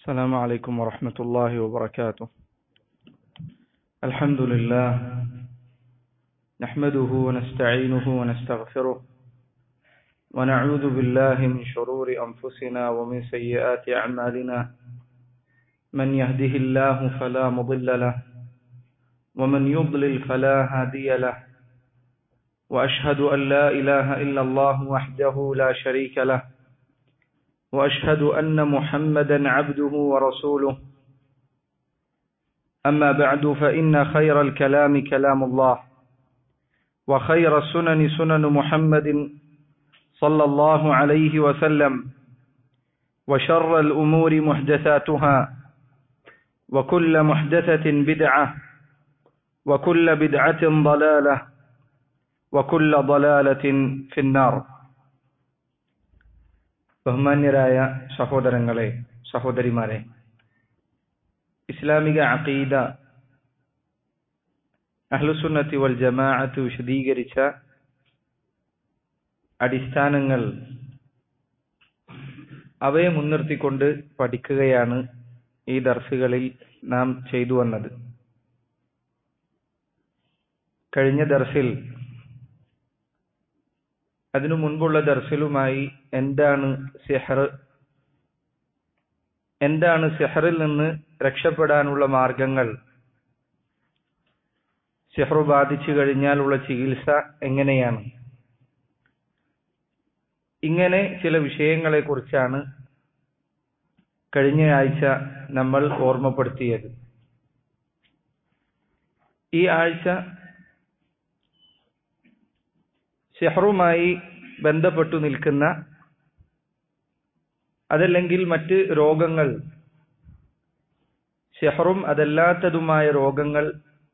السلام عليكم ورحمة الله وبركاته الحمد لله نحمده ونستعينه ونستغفره ونعوذ بالله من شرور أنفسنا ومن سيئات أعمالنا من يهده الله فلا مضل له ومن يضلل فلا هادي له وأشهد أن لا إله إلا الله وحده لا شريك له واشهد ان محمدا عبده ورسوله اما بعد فان خير الكلام كلام الله وخير السنن سنن محمد صلى الله عليه وسلم وشر الامور محدثاتها وكل محدثه بدعه وكل بدعه ضلاله وكل ضلاله في النار ബഹുമാന്യരായ സഹോദരങ്ങളെ സഹോദരിമാരെ ഇസ്ലാമിക അഖീദ അഹ്ലുസുന്നത്തി വൽ ജമാഅത്ത് വിശദീകരിച്ച അടിസ്ഥാനങ്ങൾ അവയെ മുൻനിർത്തിക്കൊണ്ട് പഠിക്കുകയാണ് ഈ ദർസുകളിൽ നാം ചെയ്തു വന്നത് കഴിഞ്ഞ ദർസിൽ അതിനു മുൻപുള്ള ദർസിലുമായി എന്താണ് സിഹർ എന്താണ് സിഹറിൽ നിന്ന് രക്ഷപ്പെടാനുള്ള മാർഗങ്ങൾ സിഹർ ബാധിച്ചു കഴിഞ്ഞാലുള്ള ചികിത്സ എങ്ങനെയാണ് ഇങ്ങനെ ചില വിഷയങ്ങളെ കുറിച്ചാണ് കഴിഞ്ഞ ആഴ്ച നമ്മൾ ഓർമ്മപ്പെടുത്തിയത് ഈ ആഴ്ച സിഹറുമായി ബന്ധപ്പെട്ടു നിൽക്കുന്ന അതല്ലെങ്കിൽ മറ്റ് രോഗങ്ങൾ സിഹറും അതല്ലാത്തതുമായ രോഗങ്ങൾ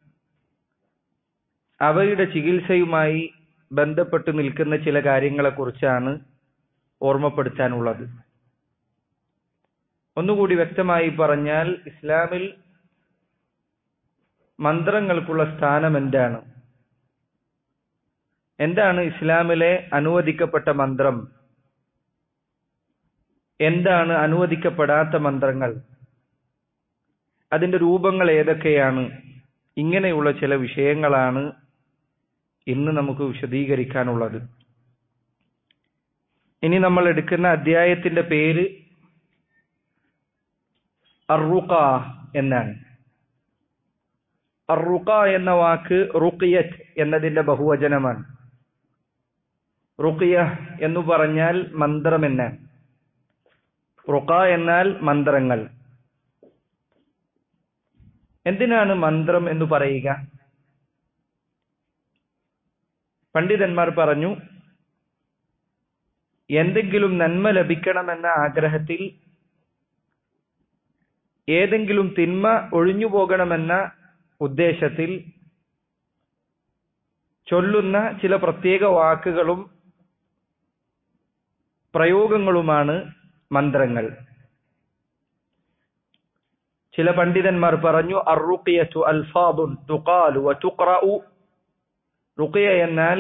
അവയുടെ ചികിത്സയുമായി ബന്ധപ്പെട്ടു നിൽക്കുന്ന ചില കാര്യങ്ങളെക്കുറിച്ചാണ് ഓർമ്മപ്പെടുത്താനുള്ളത് ഒന്നുകൂടി വ്യക്തമായി പറഞ്ഞാൽ ഇസ്ലാമിൽ മന്ത്രങ്ങൾക്കുള്ള സ്ഥാനം എന്താണ് എന്താണ് ഇസ്ലാമിലെ അനുവദിക്കപ്പെട്ട മന്ത്രം എന്താണ് അനുവദിക്കപ്പെടാത്ത മന്ത്രങ്ങൾ അതിന്റെ രൂപങ്ങൾ ഏതൊക്കെയാണ് ഇങ്ങനെയുള്ള ചില വിഷയങ്ങളാണ് ഇന്ന് നമുക്ക് വിശദീകരിക്കാനുള്ളത് ഇനി നമ്മൾ എടുക്കുന്ന അധ്യായത്തിന്റെ പേര് അറുക എന്നാണ് അറുക എന്ന വാക്ക് റുക്കിയത്ത് എന്നതിന്റെ ബഹുവചനമാണ് റുക്കിയ എന്ന് പറഞ്ഞാൽ മന്ത്രം എന്നാണ് റുക്ക എന്നാൽ മന്ത്രങ്ങൾ എന്തിനാണ് മന്ത്രം എന്ന് പറയുക പണ്ഡിതന്മാർ പറഞ്ഞു എന്തെങ്കിലും നന്മ ലഭിക്കണമെന്ന ആഗ്രഹത്തിൽ ഏതെങ്കിലും തിന്മ ഒഴിഞ്ഞു പോകണമെന്ന ഉദ്ദേശത്തിൽ ചൊല്ലുന്ന ചില പ്രത്യേക വാക്കുകളും പ്രയോഗങ്ങളുമാണ് മന്ത്രങ്ങൾ ചില പണ്ഡിതന്മാർ പറഞ്ഞു അറുഖിയത്തു അൽഫാദുൻ തുഖാലു വതുഖറഉ റുഖിയ എന്നാൽ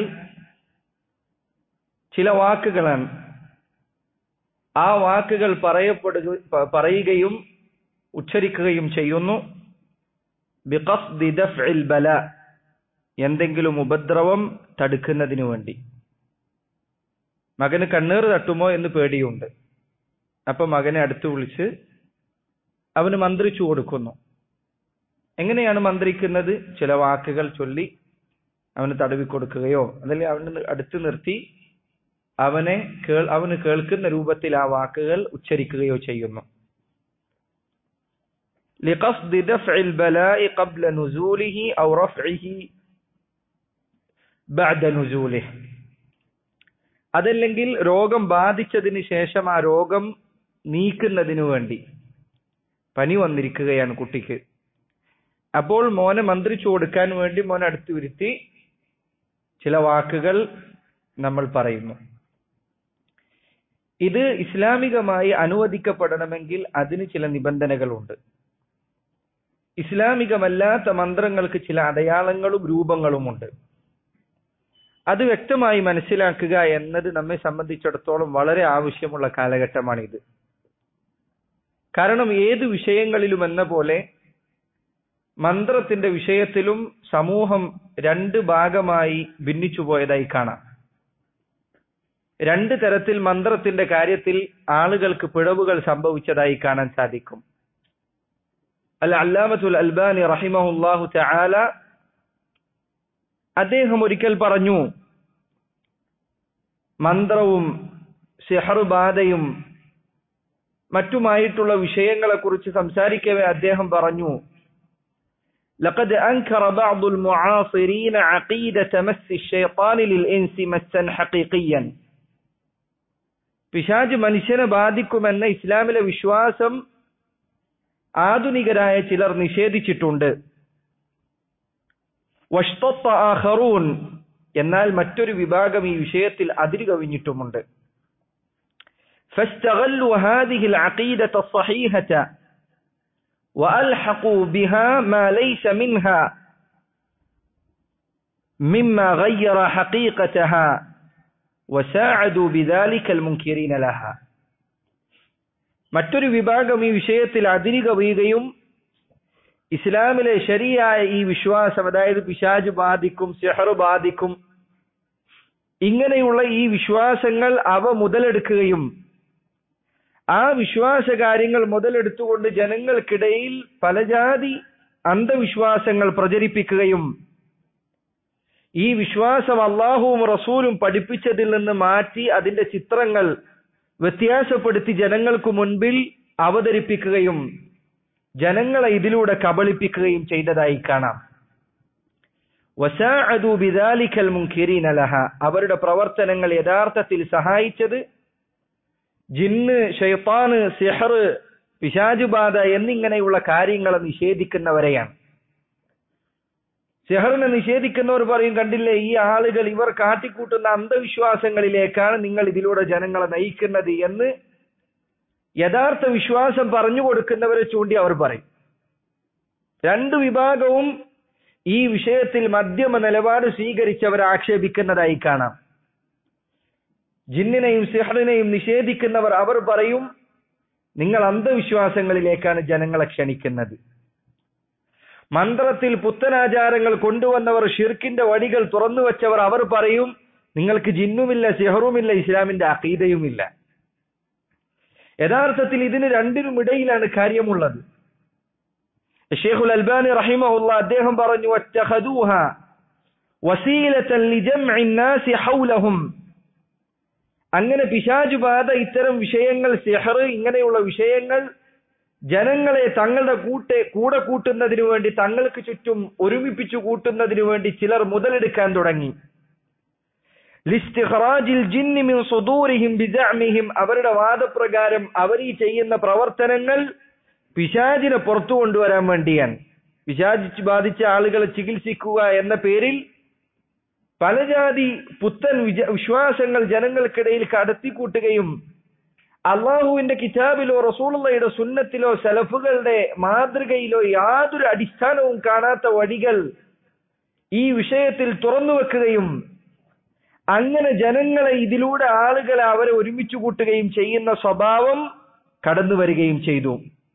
ചില വാക്കുകളാണ് ആ വാക്കുകൾ പറയപ്പെടുക പറയുകയും ഉച്ചരിക്കുകയും ചെയ്യുന്നു ബിഖസ്ദി ദഫ്ഇൽ ബല എന്തെങ്കിലും ഉപദ്രവം തടുക്കുന്നതിനു വേണ്ടി മകന് കണ്ണീർ തട്ടുമോ എന്ന് പേടിയുണ്ട് അപ്പൊ മകനെ അടുത്ത് വിളിച്ച് അവന് മന്ത്രിച്ചു കൊടുക്കുന്നു എങ്ങനെയാണ് മന്ത്രിക്കുന്നത് ചില വാക്കുകൾ ചൊല്ലി അവന് തടവി കൊടുക്കുകയോ അല്ലെങ്കിൽ അവന് അടുത്ത് നിർത്തി അവനെ കേൾ അവന് കേൾക്കുന്ന രൂപത്തിൽ ആ വാക്കുകൾ ഉച്ചരിക്കുകയോ ചെയ്യുന്നു لقصد دفع البلاء قبل نزوله أو رفعه بعد نزوله അതല്ലെങ്കിൽ രോഗം ബാധിച്ചതിന് ശേഷം ആ രോഗം നീക്കുന്നതിനു വേണ്ടി പനി വന്നിരിക്കുകയാണ് കുട്ടിക്ക് അപ്പോൾ മോനെ മന്ത്രിച്ചു കൊടുക്കാൻ വേണ്ടി മോനെ അടുത്ത് വരുത്തി ചില വാക്കുകൾ നമ്മൾ പറയുന്നു ഇത് ഇസ്ലാമികമായി അനുവദിക്കപ്പെടണമെങ്കിൽ അതിന് ചില നിബന്ധനകളുണ്ട് ഇസ്ലാമികമല്ലാത്ത മന്ത്രങ്ങൾക്ക് ചില അടയാളങ്ങളും രൂപങ്ങളുമുണ്ട് അത് വ്യക്തമായി മനസ്സിലാക്കുക എന്നത് നമ്മെ സംബന്ധിച്ചിടത്തോളം വളരെ ആവശ്യമുള്ള കാലഘട്ടമാണിത് കാരണം ഏത് വിഷയങ്ങളിലും എന്ന പോലെ മന്ത്രത്തിന്റെ വിഷയത്തിലും സമൂഹം രണ്ട് ഭാഗമായി ഭിന്നിച്ചു പോയതായി കാണാം രണ്ട് തരത്തിൽ മന്ത്രത്തിന്റെ കാര്യത്തിൽ ആളുകൾക്ക് പിഴവുകൾ സംഭവിച്ചതായി കാണാൻ സാധിക്കും അൽ അല്ലാമത്തുൽ അൽബാനി റഹിമഹുല്ലാഹു തആല അദ്ദേഹം ഒരിക്കൽ പറഞ്ഞു മന്ത്രവും സിഹറുബാധയും മറ്റുമായിട്ടുള്ള വിഷയങ്ങളെ കുറിച്ച് സംസാരിക്കവേ അദ്ദേഹം പറഞ്ഞു لقد أنكر بعض المعاصرين عقيدة مس الشيطان للإنس مسا حقيقيا പിശാജ് മനുഷ്യനെ ബാധിക്കുമെന്ന ഇസ്ലാമിലെ വിശ്വാസം ആധുനികരായ ചിലർ നിഷേധിച്ചിട്ടുണ്ട് വഷ്തത്ത ആഖറൂൻ എന്നാൽ മറ്റൊരു വിഭാഗം ഈ വിഷയത്തിൽ അതിര് കവിഞ്ഞിട്ടുമുണ്ട് فاستغلوا هذه العقيدة الصحيحة وألحقوا بها ما ليس منها مما غير حقيقتها وساعدوا بذلك المنكرين لها മറ്റൊരു വിഭാഗം ഈ വിഷയത്തിൽ അതിരി കവിയുകയും ഇസ്ലാമിലെ ശരിയായ ഈ വിശ്വാസം അതായത് പിശാജ് ബാധിക്കും സെഹർ ബാധിക്കും ഇങ്ങനെയുള്ള ഈ വിശ്വാസങ്ങൾ അവ മുതലെടുക്കുകയും ആ വിശ്വാസ കാര്യങ്ങൾ മുതലെടുത്തുകൊണ്ട് ജനങ്ങൾക്കിടയിൽ പലജാതി അന്ധവിശ്വാസങ്ങൾ പ്രചരിപ്പിക്കുകയും ഈ വിശ്വാസം അള്ളാഹുവും റസൂലും പഠിപ്പിച്ചതിൽ നിന്ന് മാറ്റി അതിന്റെ ചിത്രങ്ങൾ വ്യത്യാസപ്പെടുത്തി ജനങ്ങൾക്ക് മുൻപിൽ അവതരിപ്പിക്കുകയും ജനങ്ങളെ ഇതിലൂടെ കബളിപ്പിക്കുകയും ചെയ്തതായി കാണാം വസാഅദു ബിദാലിക്കൽ മുൻകിരീന ലഹ അവരുടെ പ്രവർത്തനങ്ങൾ യഥാർത്ഥത്തിൽ സഹായിച്ചത് ജിന്ന് ഷെയ്ത്താന് സിഹർ പിശാജുബാധ എന്നിങ്ങനെയുള്ള കാര്യങ്ങളെ നിഷേധിക്കുന്നവരെയാണ് സിഹറിനെ നിഷേധിക്കുന്നവർ പറയും കണ്ടില്ലേ ഈ ആളുകൾ ഇവർ കാട്ടിക്കൂട്ടുന്ന അന്ധവിശ്വാസങ്ങളിലേക്കാണ് നിങ്ങൾ ഇതിലൂടെ ജനങ്ങളെ നയിക്കുന്നത് എന്ന് യഥാർത്ഥ വിശ്വാസം പറഞ്ഞു കൊടുക്കുന്നവരെ ചൂണ്ടി അവർ പറയും രണ്ടു വിഭാഗവും ഈ വിഷയത്തിൽ മധ്യമ നിലപാട് സ്വീകരിച്ചവരെ ആക്ഷേപിക്കുന്നതായി കാണാം ജിന്നിനെയും സിഹറിനെയും നിഷേധിക്കുന്നവർ അവർ പറയും നിങ്ങൾ അന്ധവിശ്വാസങ്ങളിലേക്കാണ് ജനങ്ങളെ ക്ഷണിക്കുന്നത് മന്ത്രത്തിൽ പുത്തനാചാരങ്ങൾ കൊണ്ടുവന്നവർ ഷിർക്കിന്റെ വഴികൾ തുറന്നു വെച്ചവർ അവർ പറയും നിങ്ങൾക്ക് ജിന്നുമില്ല സിഹറുമില്ല ഇസ്ലാമിന്റെ അഖീദയുമില്ല യഥാർത്ഥത്തിൽ ഇതിന് രണ്ടിനും ഇടയിലാണ് കാര്യമുള്ളത് ഷെയ്ഖുൽ അൽബാനി റഹിമഹുല്ല അദ്ദേഹം പറഞ്ഞു വറ്റഖദൂഹ വസീലത്തൻ ലിജംഇ الناس ഹൗലഹും അങ്ങനെ പിശാചുബാധ ഇത്തരം വിഷയങ്ങൾ സിഹർ ഇങ്ങനെയുള്ള വിഷയങ്ങൾ ജനങ്ങളെ തങ്ങളുടെ കൂട്ടെ കൂടെ കൂട്ടുന്നതിനു വേണ്ടി തങ്ങൾക്ക് ചുറ്റും ഒരുമിപ്പിച്ചു കൂട്ടുന്നതിനു വേണ്ടി ചിലർ മുതലെടുക്കാൻ തുടങ്ങി ലിസ്തിഖറാജിൽ ജിന്നി മിൻ സുദൂരിഹിം ബിസഅമിഹിം അവരുടെ വാദപ്രകാരം അവർ ഈ ചെയ്യുന്ന പ്രവർത്തനങ്ങൾ പിശാചിനെ പുറത്തു കൊണ്ടുവരാൻ വേണ്ടിയാണ് പിശാചി ബാധിച്ച ആളുകളെ ചികിത്സിക്കുക എന്ന പേരിൽ പലജാതി പുത്തൻ വിജ വിശ്വാസങ്ങൾ ജനങ്ങൾക്കിടയിൽ കടത്തിക്കൂട്ടുകയും അള്ളാഹുവിന്റെ കിതാബിലോ റസൂളുള്ളയുടെ സുന്നത്തിലോ സലഫുകളുടെ മാതൃകയിലോ യാതൊരു അടിസ്ഥാനവും കാണാത്ത വഴികൾ ഈ വിഷയത്തിൽ തുറന്നു വെക്കുകയും അങ്ങനെ ജനങ്ങളെ ഇതിലൂടെ ആളുകളെ അവരെ ഒരുമിച്ച് കൂട്ടുകയും ചെയ്യുന്ന സ്വഭാവം കടന്നു വരികയും ചെയ്തു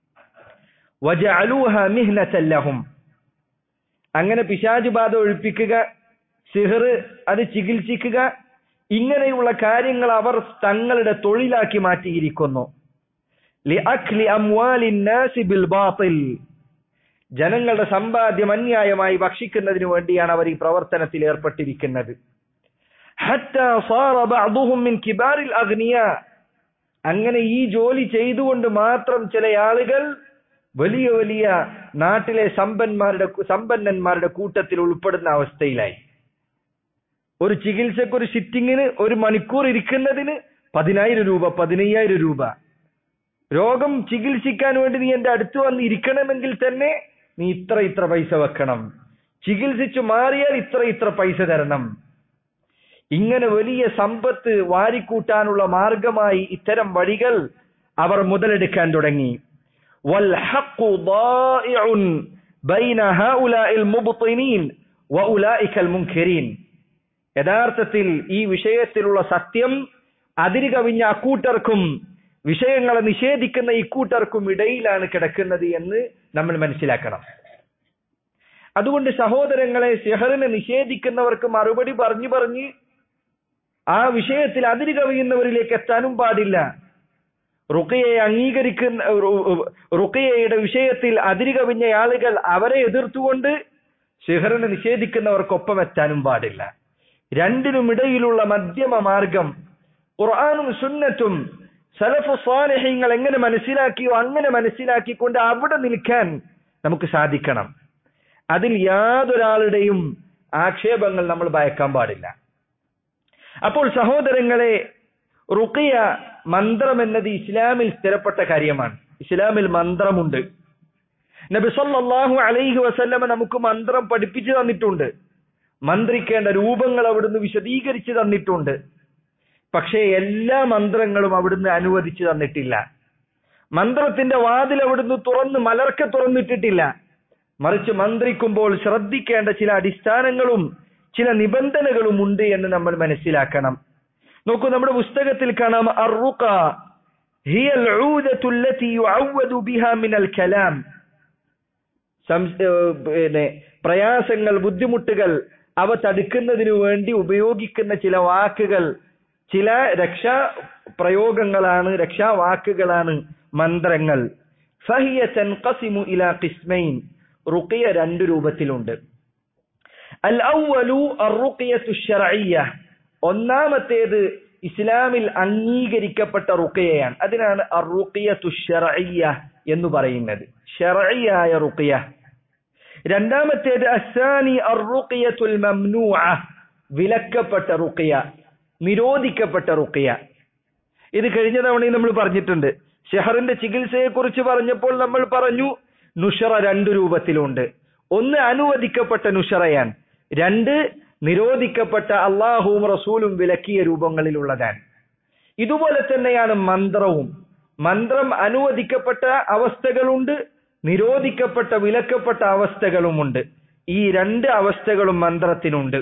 വജഅലൂഹ മിഹ്നതല്ലഹും അങ്ങനെ പിശാച് ബാധ ഒഴിപ്പിക്കുക സിഹർ അത് ചികിത്സിക്കുക ഇങ്ങനെയുള്ള കാര്യങ്ങൾ അവർ തങ്ങളുടെ തൊഴിലാക്കി മാറ്റിയിരിക്കുന്നു ലിഅഖ്ലി അംവാലിൻ നാസി ബിൽ ബാത്തിൽ ജനങ്ങളുടെ സമ്പാദ്യം അന്യായമായി ഭക്ഷിക്കുന്നതിന് വേണ്ടിയാണ് അവർ ഈ പ്രവർത്തനത്തിൽ ഏർപ്പെട്ടിരിക്കുന്നത് ഹത്താ സാറ ബഅദുഹും മിൻ കിബാറിൽ അഗ്നിയ അങ്ങനെ ഈ ജോലി ചെയ്തുകൊണ്ട് മാത്രം ചില ആളുകൾ വലിയ വലിയ നാട്ടിലെ സമ്പന്മാരുടെ സമ്പന്നന്മാരുടെ കൂട്ടത്തിൽ ഉൾപ്പെടുന്ന അവസ്ഥയിലായി ഒരു ചികിത്സക്ക് ഒരു സിറ്റിങ്ങിന് ഒരു മണിക്കൂർ ഇരിക്കുന്നതിന് പതിനായിരം രൂപ പതിനയ്യായിരം രൂപ രോഗം ചികിത്സിക്കാൻ വേണ്ടി നീ എന്റെ അടുത്ത് വന്ന് ഇരിക്കണമെങ്കിൽ തന്നെ നീ ഇത്ര ഇത്ര പൈസ വെക്കണം ചികിത്സിച്ചു മാറിയാൽ ഇത്ര ഇത്ര പൈസ തരണം ഇങ്ങനെ വലിയ സമ്പത്ത് വാരിക്കൂട്ടാനുള്ള മാർഗമായി ഇത്തരം വഴികൾ അവർ മുതലെടുക്കാൻ തുടങ്ങി والحق ضائع بين هؤلاء المبطنين وأولئك المنكرين യഥാർത്ഥത്തിൽ ഈ വിഷയത്തിലുള്ള സത്യം അതിര് കവിഞ്ഞ അക്കൂട്ടർക്കും വിഷയങ്ങളെ നിഷേധിക്കുന്ന ഇക്കൂട്ടർക്കും ഇടയിലാണ് കിടക്കുന്നത് എന്ന് നമ്മൾ മനസ്സിലാക്കണം അതുകൊണ്ട് സഹോദരങ്ങളെ സിഹറിനെ നിഷേധിക്കുന്നവർക്ക് മറുപടി പറഞ്ഞു പറഞ്ഞ് ആ വിഷയത്തിൽ അതിര് കവിയുന്നവരിലേക്ക് എത്താനും പാടില്ല റുക്കയെ അംഗീകരിക്കുന്ന റുക്കയുടെ വിഷയത്തിൽ അതിര് കവിഞ്ഞ ആളുകൾ അവരെ എതിർത്തുകൊണ്ട് സിഹറിനെ നിഷേധിക്കുന്നവർക്കൊപ്പം എത്താനും പാടില്ല രണ്ടിനും ഇടയിലുള്ള മധ്യമ മാർഗം ഖുർആാനും സുന്നത്തും സലഫു സ്വാലഹ്യങ്ങൾ എങ്ങനെ മനസ്സിലാക്കിയോ അങ്ങനെ മനസ്സിലാക്കിക്കൊണ്ട് അവിടെ നിൽക്കാൻ നമുക്ക് സാധിക്കണം അതിൽ യാതൊരാളുടെയും ആക്ഷേപങ്ങൾ നമ്മൾ ഭയക്കാൻ പാടില്ല അപ്പോൾ സഹോദരങ്ങളെ റുക്കിയ മന്ത്രം എന്നത് ഇസ്ലാമിൽ സ്ഥിരപ്പെട്ട കാര്യമാണ് ഇസ്ലാമിൽ മന്ത്രമുണ്ട് നബി സല്ലല്ലാഹു അലൈഹി വസല്ലമ നമുക്ക് മന്ത്രം പഠിപ്പിച്ചു തന്നിട്ടുണ്ട് മന്ത്രിക്കേണ്ട രൂപങ്ങൾ അവിടുന്ന് വിശദീകരിച്ചു തന്നിട്ടുണ്ട് പക്ഷേ എല്ലാ മന്ത്രങ്ങളും അവിടുന്ന് അനുവദിച്ചു തന്നിട്ടില്ല മന്ത്രത്തിന്റെ വാതിൽ അവിടുന്ന് തുറന്ന് മലർക്കെ തുറന്നിട്ടിട്ടില്ല മറിച്ച് മന്ത്രിക്കുമ്പോൾ ശ്രദ്ധിക്കേണ്ട ചില അടിസ്ഥാനങ്ങളും ചില നിബന്ധനകളും ഉണ്ട് എന്ന് നമ്മൾ മനസ്സിലാക്കണം നോക്കൂ നമ്മുടെ പുസ്തകത്തിൽ കാണാം അറുക هي العودة التي يعود بها من الكلام പിന്നെ പ്രയാസങ്ങൾ ബുദ്ധിമുട്ടുകൾ അവ തടുക്കുന്നതിനു വേണ്ടി ഉപയോഗിക്കുന്ന ചില വാക്കുകൾ ചില രക്ഷാ പ്രയോഗങ്ങളാണ് രക്ഷാവാക്കുകളാണ് മന്ത്രങ്ങൾ ഫഹിയ തൻഖസിമു ഇലാ ഖിസ്മൈൻ റുഖിയ രണ്ട് രൂപത്തിലുണ്ട് അൽ അവലു അറുഖിയത്തു ശർഇയ്യ ഒന്നാമത്തേത് ഇസ്ലാമിൽ അംഗീകരിക്കപ്പെട്ട റുഖിയയാണ് അതിനാണ് അറുഖിയത്തു ശർഇയ്യ എന്ന് പറയുന്നത് ശർഇയായ റുഖിയ രണ്ടാമത്തേത് അസാനി അറുഖിയത്തുൽ മംനൂഅ വിലക്കപ്പെട്ട റുഖിയ നിരോധിക്കപ്പെട്ട റുഖിയ ഇത് കഴിഞ്ഞ തവണയും നമ്മൾ പറഞ്ഞിട്ടുണ്ട് ഷെഹറിന്റെ ചികിത്സയെ കുറിച്ച് പറഞ്ഞപ്പോൾ നമ്മൾ പറഞ്ഞു നുഷറ രണ്ടു രൂപത്തിലുണ്ട് ഒന്ന് അനുവദിക്കപ്പെട്ട നുഷറയാൻ രണ്ട് നിരോധിക്കപ്പെട്ട അള്ളാഹുവും റസൂലും വിലക്കിയ രൂപങ്ങളിലുള്ളതാണ് ഇതുപോലെ തന്നെയാണ് മന്ത്രവും മന്ത്രം അനുവദിക്കപ്പെട്ട അവസ്ഥകളുണ്ട് നിരോധിക്കപ്പെട്ട വിലക്കപ്പെട്ട അവസ്ഥകളുമുണ്ട് ഈ രണ്ട് അവസ്ഥകളും മന്ത്രത്തിനുണ്ട്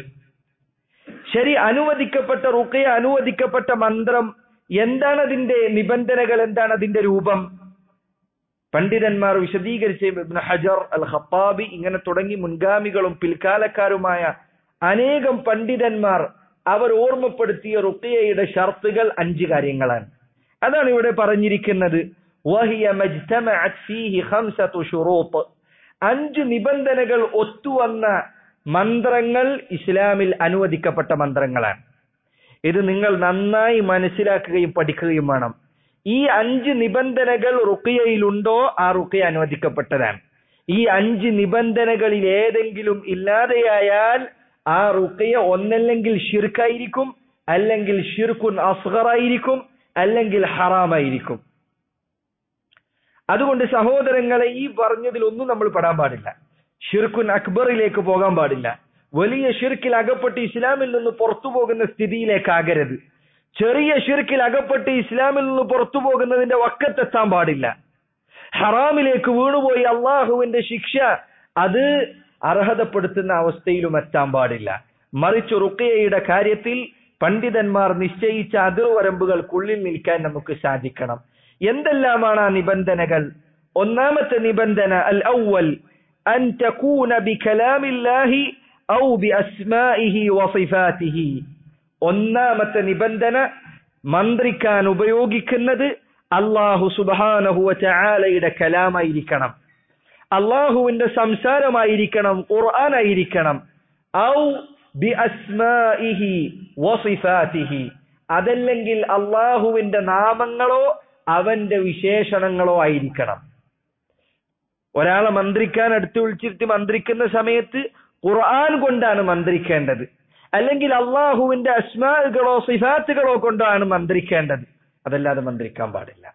ശരി അനുവദിക്കപ്പെട്ട റുക്കയ അനുവദിക്കപ്പെട്ട മന്ത്രം എന്താണ് അതിന്റെ നിബന്ധനകൾ എന്താണ് അതിന്റെ രൂപം പണ്ഡിതന്മാർ വിശദീകരിച്ച ഇബ്നു ഹജർ അൽ ഖത്താബി ഇങ്ങനെ തുടങ്ങി മുൻഗാമികളും പിൽക്കാലക്കാരുമായ അനേകം പണ്ഡിതന്മാർ അവർ ഓർമ്മപ്പെടുത്തിയ റുക്കിയയുടെ ഷർത്തുകൾ അഞ്ച് കാര്യങ്ങളാണ് അതാണ് ഇവിടെ പറഞ്ഞിരിക്കുന്നത് വഹിയ മജ്തമഅത് ഫീഹി ഖംസതു ഷുറൂത്ത് അഞ്ച് നിബന്ധനകൾ ഒത്തുവന്ന മന്ത്രങ്ങൾ ഇസ്ലാമിൽ അനുവദിക്കപ്പെട്ട മന്ത്രങ്ങളാണ് ഇത് നിങ്ങൾ നന്നായി മനസ്സിലാക്കുകയും പഠിക്കുകയും വേണം ഈ അഞ്ച് നിബന്ധനകൾ റുക്കിയയിലുണ്ടോ ആ റുക്കിയ അനുവദിക്കപ്പെട്ടതാണ് ഈ അഞ്ച് നിബന്ധനകളിൽ ഏതെങ്കിലും ഇല്ലാതെയായാൽ ആ റുക്കിയ ഒന്നല്ലെങ്കിൽ ഷിർക്കായിരിക്കും അല്ലെങ്കിൽ ഷിർക്കുൻ അസ്ഹറായിരിക്കും അല്ലെങ്കിൽ ഹറാമായിരിക്കും അതുകൊണ്ട് സഹോദരങ്ങളെ ഈ പറഞ്ഞതിൽ ഒന്നും നമ്മൾ പെടാൻ പാടില്ല ഷിർക്കുൻ അക്ബറിലേക്ക് പോകാൻ പാടില്ല വലിയ ഷിർക്കിൽ അകപ്പെട്ട് ഇസ്ലാമിൽ നിന്ന് പുറത്തു പോകുന്ന സ്ഥിതിയിലേക്കാകരുത് ചെറിയ ഷിർക്കിൽ അകപ്പെട്ട് ഇസ്ലാമിൽ നിന്ന് പുറത്തു പോകുന്നതിന്റെ വക്കത്തെത്താൻ പാടില്ല ഹറാമിലേക്ക് വീണുപോയി അള്ളാഹുവിന്റെ ശിക്ഷ അത് അർഹതപ്പെടുത്തുന്ന അവസ്ഥയിലും എത്താൻ പാടില്ല മറിച്ച് റുക്കിയയുടെ കാര്യത്തിൽ പണ്ഡിതന്മാർ നിശ്ചയിച്ച അതിർവരമ്പുകൾക്കുള്ളിൽ നിൽക്കാൻ നമുക്ക് സാധിക്കണം എന്തെല്ലാമാണ് ആ നിബന്ധനകൾ ഒന്നാമത്തെ നിബന്ധന അൽ ഔവൽ അൻ തകൂന ബികലാമില്ലാഹി ഔ ബിഅസ്മാഇഹി വസിഫാതിഹി ഒന്നാമത്തെ നിബന്ധന മന്ത്രിക്കാൻ ഉപയോഗിക്കുന്നത് അള്ളാഹു സുബാനഹുവ ചാലയുടെ കലാമായിരിക്കണം അള്ളാഹുവിന്റെ സംസാരമായിരിക്കണം ഖുർആനായിരിക്കണം ഔ ബി അസ്മാഇഹി വസിഫാതിഹി അതല്ലെങ്കിൽ അള്ളാഹുവിന്റെ നാമങ്ങളോ അവന്റെ വിശേഷണങ്ങളോ ആയിരിക്കണം ഒരാളെ മന്ത്രിക്കാൻ അടുത്ത് വിളിച്ചിട്ട് മന്ത്രിക്കുന്ന സമയത്ത് ഖുർആൻ കൊണ്ടാണ് മന്ത്രിക്കേണ്ടത് അല്ലെങ്കിൽ അള്ളാഹുവിന്റെ അസ്മാകളോ സിഫാത്തുകളോ കൊണ്ടാണ് മന്ത്രിക്കേണ്ടത് അതല്ലാതെ മന്ത്രിക്കാൻ പാടില്ല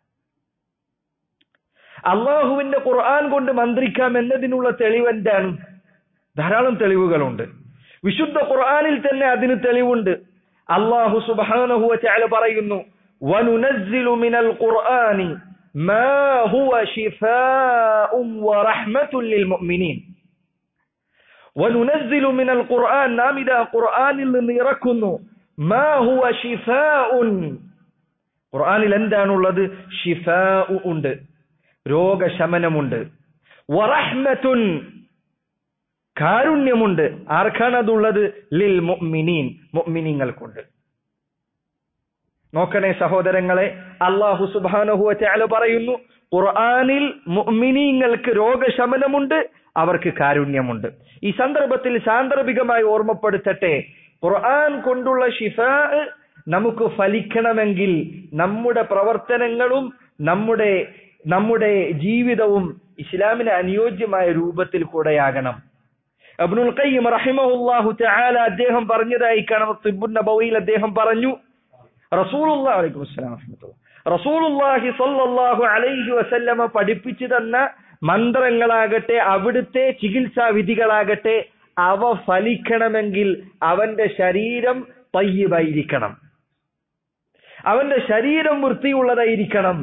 അള്ളാഹുവിന്റെ ഖുർആൻ കൊണ്ട് മന്ത്രിക്കാം എന്നതിനുള്ള തെളിവ് എന്താണ് ധാരാളം തെളിവുകളുണ്ട് വിശുദ്ധ ഖുർആനിൽ തന്നെ അതിന് തെളിവുണ്ട് അള്ളാഹു സുബാനഹുവ ചാല പറയുന്നു وَنُنَزِّلُ مِنَ الْقُرْآنِ مَا هُوَ شِفَاءٌ وَرَحْمَةٌ لِلْمُؤْمِنِينَ وَنُنَزِّلُ مِنَ الْقُرْآنِ നാം ഇതാ ഖുർആനിൽ നിന്ന് ഇറക്കുന്നു മാ ഹുവ ഷിഫാഉൻ ഖുർആനിൽ എന്താണുള്ളത് ഷിഫാ ഉണ്ട് രോഗശമനമുണ്ട് വറഹ്മത്തുൻ കാരുണ്യമുണ്ട് ആർക്കാണ് അതുള്ളത് ലിൽ മുഅ്മിനീൻ മുഅ്മിനീങ്ങൾക്കുണ്ട് നോക്കണേ സഹോദരങ്ങളെ അള്ളാഹു സുബ്ഹാനഹു വതആല പറയുന്നു ഖുർആനിൽ മുഅ്മിനീങ്ങൾക്ക് രോഗശമനമുണ്ട് അവർക്ക് കാരുണ്യമുണ്ട് ഈ സന്ദർഭത്തിൽ സാന്ദർഭികമായി ഓർമ്മപ്പെടുത്തട്ടെ ഖുർആൻ കൊണ്ടുള്ള ഷിഫാ നമുക്ക് ഫലിക്കണമെങ്കിൽ നമ്മുടെ പ്രവർത്തനങ്ങളും നമ്മുടെ നമ്മുടെ ജീവിതവും ഇസ്ലാമിന് അനുയോജ്യമായ രൂപത്തിൽ കൂടെയാകണം അബ്നുൽ ഖയ്യിം റഹിമഹുല്ലാഹു തആല അദ്ദേഹം പറഞ്ഞതായി കാണാം തിബ്ബുൻ നബവിയിൽ അദ്ദേഹം പറഞ്ഞു റസൂലുള്ളാഹി അലൈഹി വസല്ലം റസൂലുള്ളാഹി സ്വല്ലല്ലാഹു അലൈഹി വസല്ലമ പഠിപ്പിച്ചു തന്ന മന്ത്രങ്ങളാകട്ടെ അവിടുത്തെ ചികിത്സാ വിധികളാകട്ടെ അവ ഫലിക്കണമെങ്കിൽ അവന്റെ ശരീരം തയ്യബായിരിക്കണം അവന്റെ ശരീരം വൃത്തിയുള്ളതായിരിക്കണം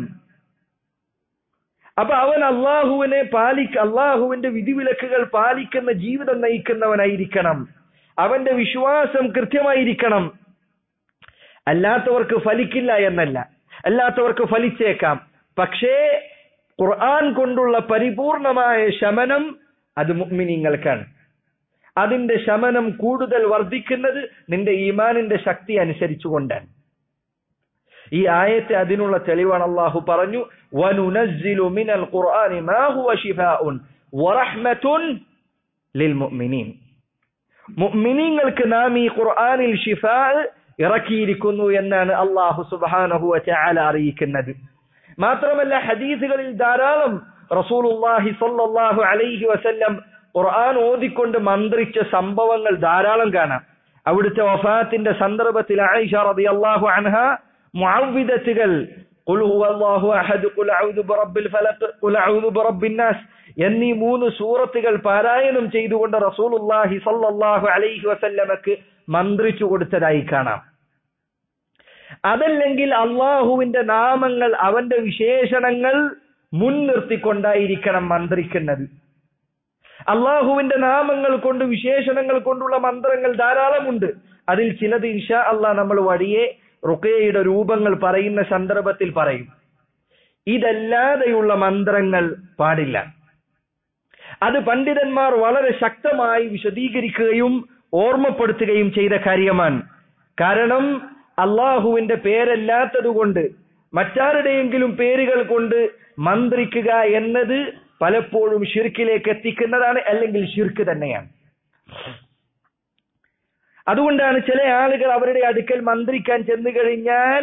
അപ്പൊ അവൻ അള്ളാഹുവിനെ പാലിക്ക അള്ളാഹുവിന്റെ വിധിവിലക്കുകൾ പാലിക്കുന്ന ജീവിതം നയിക്കുന്നവനായിരിക്കണം അവന്റെ വിശ്വാസം കൃത്യമായിരിക്കണം അല്ലാത്തവർക്ക് ഫലിക്കില്ല എന്നല്ല അല്ലാത്തവർക്ക് ഫലിച്ചേക്കാം പക്ഷേ ഖുർആൻ കൊണ്ടുള്ള പരിപൂർണമായ ശമനം അത് മുഅ്മിനീങ്ങൾക്കാണ് അതിന്റെ ശമനം കൂടുതൽ വർദ്ധിക്കുന്നത് നിന്റെ ഈമാനിന്റെ ശക്തി അനുസരിച്ചുകൊണ്ടാണ് ഈ ആയത്തെ അതിനുള്ള തെളിവാണ് അള്ളാഹു പറഞ്ഞു വനുനസ്സിലു മിനൽ ഖുർആനി മാ ഹുവ ശിഫാഉൻ വറഹ്മത്തുൻ ലിൽ മുഅ്മിനീൻ മുഅ്മിനീങ്ങൾക്ക് നാം ഈ ഖുർആനിൽ ഷിഫാ ഇറക്കിയിരിക്കുന്നു എന്നാണ് അള്ളാഹു സുബ്ഹാനഹു വതആല അറിയിക്കുന്നത് മാത്രമല്ല ഹദീസുകളിൽ ധാരാളം റസൂലുള്ളാഹി സ്വല്ലല്ലാഹു അലൈഹി വസല്ലം ഖുർആൻ ഓതിക്കൊണ്ട് മന്ത്രിച്ച സംഭവങ്ങൾ ധാരാളം കാണാം അവിടുത്തെ വഫാത്തിന്റെ സന്ദർഭത്തിൽ ആയിഷ റളിയല്ലാഹു അൻഹ മുഅവ്വിദത്തുകൾ ഖുൽ ഹുവല്ലാഹു അഹദ് ഖുൽ അഊദു ബിറബ്ബിൽ ഫലഖ് ഖുൽ അഊദു ബിറബ്ബിൻ എന്നീ മൂന്ന് സൂറത്തുകൾ പാരായണം ചെയ്തുകൊണ്ട് റസൂലുള്ളാഹി സ്വല്ലല്ലാഹു അലൈഹി വസല്ലമക്ക് മന്ത്രിച്ചു കൊടുത്തതായി കാണാം അതല്ലെങ്കിൽ അള്ളാഹുവിന്റെ നാമങ്ങൾ അവന്റെ വിശേഷണങ്ങൾ മുൻനിർത്തിക്കൊണ്ടായിരിക്കണം മന്ത്രിക്കുന്നത് അള്ളാഹുവിന്റെ നാമങ്ങൾ കൊണ്ട് വിശേഷണങ്ങൾ കൊണ്ടുള്ള മന്ത്രങ്ങൾ ധാരാളമുണ്ട് അതിൽ ചിലത് ഇൻഷാ അള്ളാഹ് നമ്മൾ വഴിയെ റുക്കയുടെ രൂപങ്ങൾ പറയുന്ന സന്ദർഭത്തിൽ പറയും ഇതല്ലാതെയുള്ള മന്ത്രങ്ങൾ പാടില്ല അത് പണ്ഡിതന്മാർ വളരെ ശക്തമായി വിശദീകരിക്കുകയും ഓർമ്മപ്പെടുത്തുകയും ചെയ്ത കാര്യമാണ് കാരണം അള്ളാഹുവിന്റെ പേരല്ലാത്തതുകൊണ്ട് മറ്റാരുടെയെങ്കിലും പേരുകൾ കൊണ്ട് മന്ത്രിക്കുക എന്നത് പലപ്പോഴും ഷിർക്കിലേക്ക് എത്തിക്കുന്നതാണ് അല്ലെങ്കിൽ ഷിർക്ക് തന്നെയാണ് അതുകൊണ്ടാണ് ചില ആളുകൾ അവരുടെ അടുക്കൽ മന്ത്രിക്കാൻ ചെന്നു കഴിഞ്ഞാൽ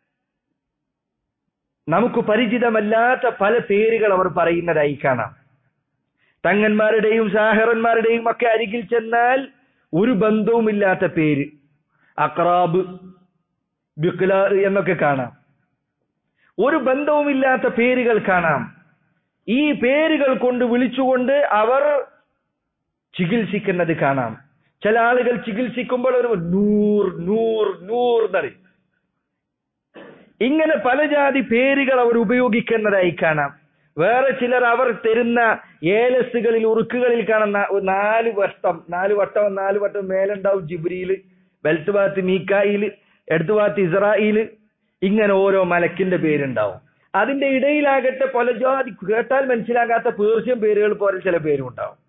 നമുക്ക് പരിചിതമല്ലാത്ത പല പേരുകൾ അവർ പറയുന്നതായി കാണാം തങ്ങന്മാരുടെയും സാഹറന്മാരുടെയും ഒക്കെ അരികിൽ ചെന്നാൽ ഒരു ബന്ധവുമില്ലാത്ത പേര് അക്രാബ് ബിക്ലാർ എന്നൊക്കെ കാണാം ഒരു ബന്ധവുമില്ലാത്ത പേരുകൾ കാണാം ഈ പേരുകൾ കൊണ്ട് വിളിച്ചുകൊണ്ട് അവർ ചികിത്സിക്കുന്നത് കാണാം ചില ആളുകൾ ചികിത്സിക്കുമ്പോൾ ഒരു നൂർ നൂർ നൂർ എന്നറിയും ഇങ്ങനെ പല ജാതി പേരുകൾ അവർ ഉപയോഗിക്കുന്നതായി കാണാം വേറെ ചിലർ അവർ തരുന്ന ഏലസുകളിൽ ഉറുക്കുകളിൽ കാണുന്ന നാല് വട്ടം നാല് വട്ടം നാല് വട്ടം മേലുണ്ടാവും ജിബ്രിയില് ബെൽറ്റ് ഭാഗത്ത് മീക്കായില് എടുത്തു ഭാഗത്ത് ഇസ്രായില് ഇങ്ങനെ ഓരോ മലക്കിന്റെ പേരുണ്ടാവും അതിന്റെ ഇടയിലാകട്ടെ പല ജാതി കേട്ടാൽ മനസ്സിലാകാത്ത പേർഷ്യൻ പേരുകൾ പോലെ ചില പേരും ഉണ്ടാവും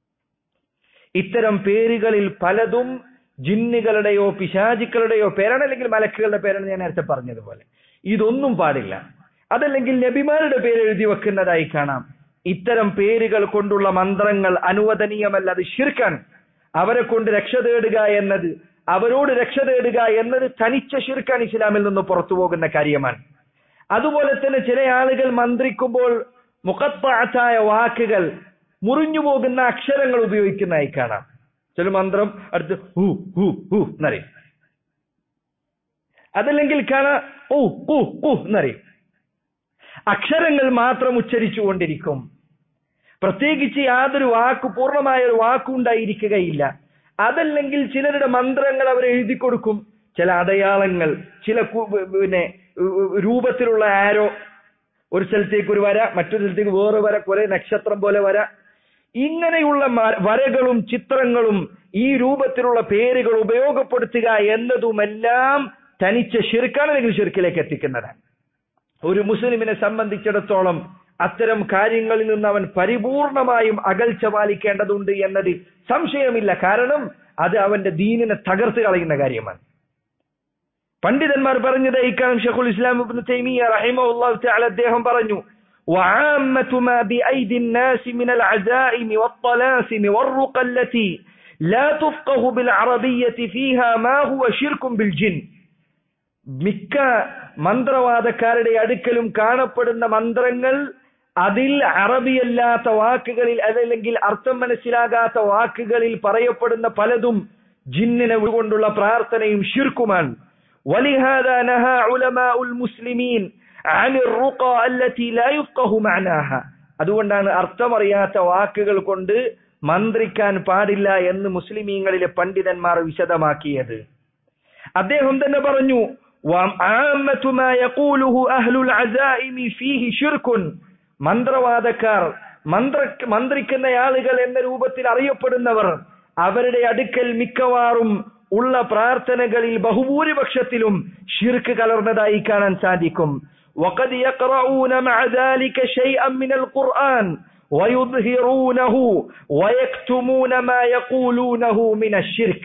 ഇത്തരം പേരുകളിൽ പലതും ജിന്നുകളുടെയോ പിശാചിക്കളുടെയോ പേരാണ് അല്ലെങ്കിൽ മലക്കുകളുടെ പേരാണ് ഞാൻ നേരത്തെ പറഞ്ഞതുപോലെ ഇതൊന്നും പാടില്ല അതല്ലെങ്കിൽ നബിമാരുടെ പേര് എഴുതി വെക്കുന്നതായി കാണാം ഇത്തരം പേരുകൾ കൊണ്ടുള്ള മന്ത്രങ്ങൾ അനുവദനീയമല്ല അത് ഷിർക്കാണ് അവരെ കൊണ്ട് രക്ഷ തേടുക എന്നത് അവരോട് രക്ഷ തേടുക എന്നത് തനിച്ച ഷിർക്കാണ് ഇസ്ലാമിൽ നിന്ന് പുറത്തു പോകുന്ന കാര്യമാണ് അതുപോലെ തന്നെ ചില ആളുകൾ മന്ത്രിക്കുമ്പോൾ മുഖത്തായ വാക്കുകൾ മുറിഞ്ഞു പോകുന്ന അക്ഷരങ്ങൾ ഉപയോഗിക്കുന്നതായി കാണാം ചില മന്ത്രം അടുത്ത് ഹു ഹു ഹു എന്നറിയും അതല്ലെങ്കിൽ കാണാ ഓ ഓ ഓ എന്നറിയും അക്ഷരങ്ങൾ മാത്രം ഉച്ചരിച്ചു കൊണ്ടിരിക്കും പ്രത്യേകിച്ച് യാതൊരു വാക്ക് പൂർണ്ണമായ ഒരു വാക്കുണ്ടായിരിക്കുകയില്ല അതല്ലെങ്കിൽ ചിലരുടെ മന്ത്രങ്ങൾ അവർ എഴുതി കൊടുക്കും ചില അടയാളങ്ങൾ ചില പിന്നെ രൂപത്തിലുള്ള ആരോ ഒരു സ്ഥലത്തേക്ക് ഒരു വര മറ്റൊരു സ്ഥലത്തേക്ക് വേറെ വര കുറെ നക്ഷത്രം പോലെ വര ഇങ്ങനെയുള്ള വരകളും ചിത്രങ്ങളും ഈ രൂപത്തിലുള്ള പേരുകൾ ഉപയോഗപ്പെടുത്തുക എന്നതുമെല്ലാം തനിച്ച ഷിർക്കാണ് അല്ലെങ്കിൽ ഷിർക്കിലേക്ക് എത്തിക്കുന്നതാണ് ഒരു മുസ്ലിമിനെ സംബന്ധിച്ചിടത്തോളം അത്തരം കാര്യങ്ങളിൽ നിന്ന് അവൻ പരിപൂർണമായും അകൽച്ച പാലിക്കേണ്ടതുണ്ട് എന്നതിൽ സംശയമില്ല കാരണം അത് അവന്റെ ദീനിനെ തകർത്ത് കളയുന്ന കാര്യമാണ് പണ്ഡിതന്മാർ പറഞ്ഞത് ഇക്കാലം ഷെഖുൽ ഇസ്ലാം ഇബ്നു തൈമിയ റഹിമഹുല്ലാഹു തആല അദ്ദേഹം പറഞ്ഞു وعامة ما بأيدي الناس من العزائم والطلاسم والرقى التي لا تفقه بالعربية فيها ما هو شرك بالجن മിക്ക മന്ത്രവാദക്കാരുടെ അടുക്കലും കാണപ്പെടുന്ന മന്ത്രങ്ങൾ അതിൽ അറബിയല്ലാത്ത വാക്കുകളിൽ അതല്ലെങ്കിൽ അർത്ഥം മനസ്സിലാകാത്ത വാക്കുകളിൽ പറയപ്പെടുന്ന പലതും ജിന്നിനെ കൊണ്ടുള്ള പ്രാർത്ഥനയും ഷിർക്കുമാണ് ولهذا نهى علماء المسلمين عن الرقى التي لا يفقه معناها അതുകൊണ്ടാണ് അർത്ഥമറിയാത്ത വാക്കുകൾ കൊണ്ട് മന്ത്രിക്കാൻ പാടില്ല എന്ന് മുസ്ലിമീങ്ങളിലെ പണ്ഡിതന്മാർ വിശദമാക്കിയത് അദ്ദേഹം തന്നെ പറഞ്ഞു وعامة ما يقوله أهل العزائم فيه شرك മന്ത്രവാദക്കാർ മന്ത്ര മന്ത്രിക്കുന്ന ആളുകൾ എന്ന രൂപത്തിൽ അറിയപ്പെടുന്നവർ അവരുടെ അടുക്കൽ മിക്കവാറും ഉള്ള പ്രാർത്ഥനകളിൽ ബഹുഭൂരിപക്ഷത്തിലും ഷിർക്ക് കലർന്നതായി കാണാൻ സാധിക്കും وقد يقرؤون مع ذلك شيئا من القرآن ويظهرونه ويكتمون ما يقولونه من الشرك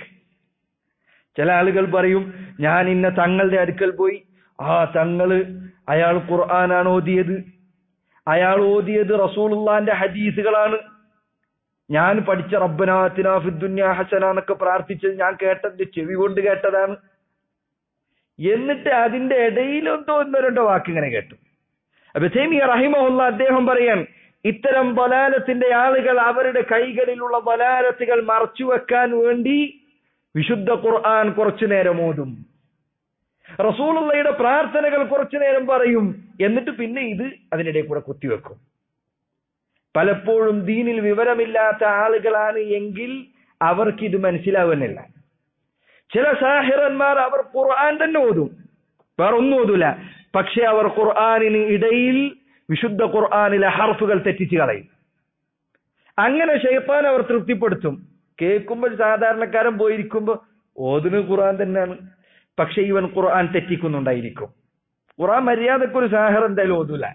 ചില ആളുകൾ പറയും ഞാൻ ഇന്ന തങ്ങളുടെ അടുക്കൽ പോയി ആ തങ്ങള് അയാൾ ഖുർആനാണ് ഓതിയത് അയാൾ ഓതിയത് റസൂലുള്ളാന്റെ ഹദീസുകളാണ് ഞാൻ പഠിച്ച റബ്ബനാത്തിന ഫിദ്ദുന്യ ഹസന എന്നൊക്കെ പ്രാർത്ഥിച്ചത് ഞാൻ കേട്ടത് ചെവി കൊണ്ട് കേട്ടതാണ് എന്നിട്ട് അതിന്റെ ഇടയിൽ എന്തോ ഒന്നോ രണ്ടോ വാക്ക് ഇങ്ങനെ കേട്ടു അപ്പൊ തേമിയ റഹിമഹുല്ല അദ്ദേഹം പറയാൻ ഇത്തരം ബലാലത്തിന്റെ ആളുകൾ അവരുടെ കൈകളിലുള്ള ബലാലത്തുകൾ മറച്ചുവെക്കാൻ വേണ്ടി വിശുദ്ധ ഖുർആൻ കുറച്ചു നേരം ഓതും റസൂലുള്ളയുടെ പ്രാർത്ഥനകൾ കുറച്ചു നേരം പറയും എന്നിട്ട് പിന്നെ ഇത് അതിനിടെ കൂടെ കുത്തിവെക്കും പലപ്പോഴും ദീനിൽ വിവരമില്ലാത്ത ആളുകളാണ് എങ്കിൽ അവർക്ക് ഇത് മനസ്സിലാവുന്നില്ല ചില സാഹിറന്മാർ അവർ ഖുർആൻ തന്നെ ഓതും വേറെ ഒന്നും ഓതൂല പക്ഷെ അവർ ഖുർആനിന് ഇടയിൽ വിശുദ്ധ ഖുർആനിലെ ഹർഫുകൾ തെറ്റിച്ച് കളയും അങ്ങനെ ഷെയ്ത്താൻ അവർ തൃപ്തിപ്പെടുത്തും കേൾക്കുമ്പോൾ സാധാരണക്കാരൻ പോയിരിക്കുമ്പോ ഓതിന് ഖുർആൻ തന്നെയാണ് പക്ഷെ ഇവൻ ഖുർആൻ തെറ്റിക്കുന്നുണ്ടായിരിക്കും ഖുർആൻ മര്യാദക്കൊരു സാഹർ എന്തായാലും ഓതൂല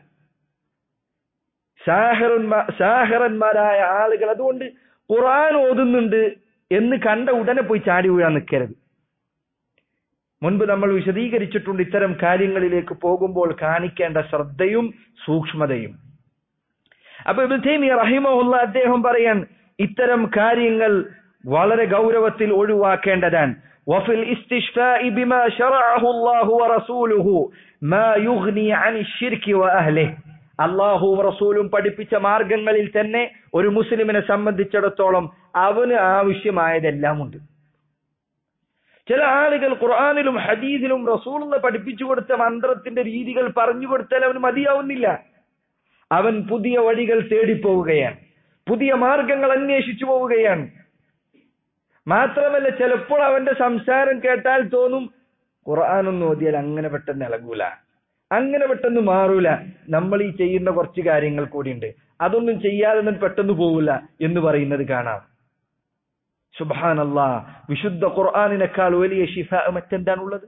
സാഹറന്മാ സാഹറന്മാരായ ആളുകൾ അതുകൊണ്ട് ഖുർആൻ ഓതുന്നുണ്ട് എന്ന് കണ്ട ഉടനെ പോയി ചാടി വീഴാൻ നിൽക്കരുത് മുൻപ് നമ്മൾ വിശദീകരിച്ചിട്ടുണ്ട് ഇത്തരം കാര്യങ്ങളിലേക്ക് പോകുമ്പോൾ കാണിക്കേണ്ട ശ്രദ്ധയും സൂക്ഷ്മതയും അപ്പൊ ഇബ്നു റഹിമഹുല്ല അദ്ദേഹം പറയാൻ ഇത്തരം കാര്യങ്ങൾ വളരെ ഗൗരവത്തിൽ ഒഴിവാക്കേണ്ടതാണ് وفي الاستشفاء بما شرعه الله ورسوله ما يغني عن الشرك وأهله അള്ളാഹുവും റസൂലും പഠിപ്പിച്ച മാർഗങ്ങളിൽ തന്നെ ഒരു മുസ്ലിമിനെ സംബന്ധിച്ചിടത്തോളം അവന് ആവശ്യമായതെല്ലാം ഉണ്ട് ചില ആളുകൾ ഖുർആാനിലും ഹദീദിലും റസൂലുള്ള പഠിപ്പിച്ചു കൊടുത്ത മന്ത്രത്തിന്റെ രീതികൾ പറഞ്ഞു കൊടുത്താൽ അവന് മതിയാവുന്നില്ല അവൻ പുതിയ വഴികൾ തേടിപ്പോവുകയാണ് പുതിയ മാർഗങ്ങൾ അന്വേഷിച്ചു പോവുകയാണ് മാത്രമല്ല ചിലപ്പോൾ അവന്റെ സംസാരം കേട്ടാൽ തോന്നും ഖുർആാനൊന്നും ഓതിയാൽ അങ്ങനെ പെട്ടെന്ന് ഇളകൂല അങ്ങനെ പെട്ടെന്ന് മാറൂല നമ്മൾ ഈ ചെയ്യുന്ന കുറച്ച് കാര്യങ്ങൾ കൂടിയുണ്ട് അതൊന്നും ചെയ്യാതെ ഒന്നും പെട്ടെന്ന് പോവില്ല എന്ന് പറയുന്നത് കാണാം സുബാനല്ലാ വിശുദ്ധ ഖുർആാനിനേക്കാൾ വലിയ ഷിഫ മറ്റെന്താണുള്ളത്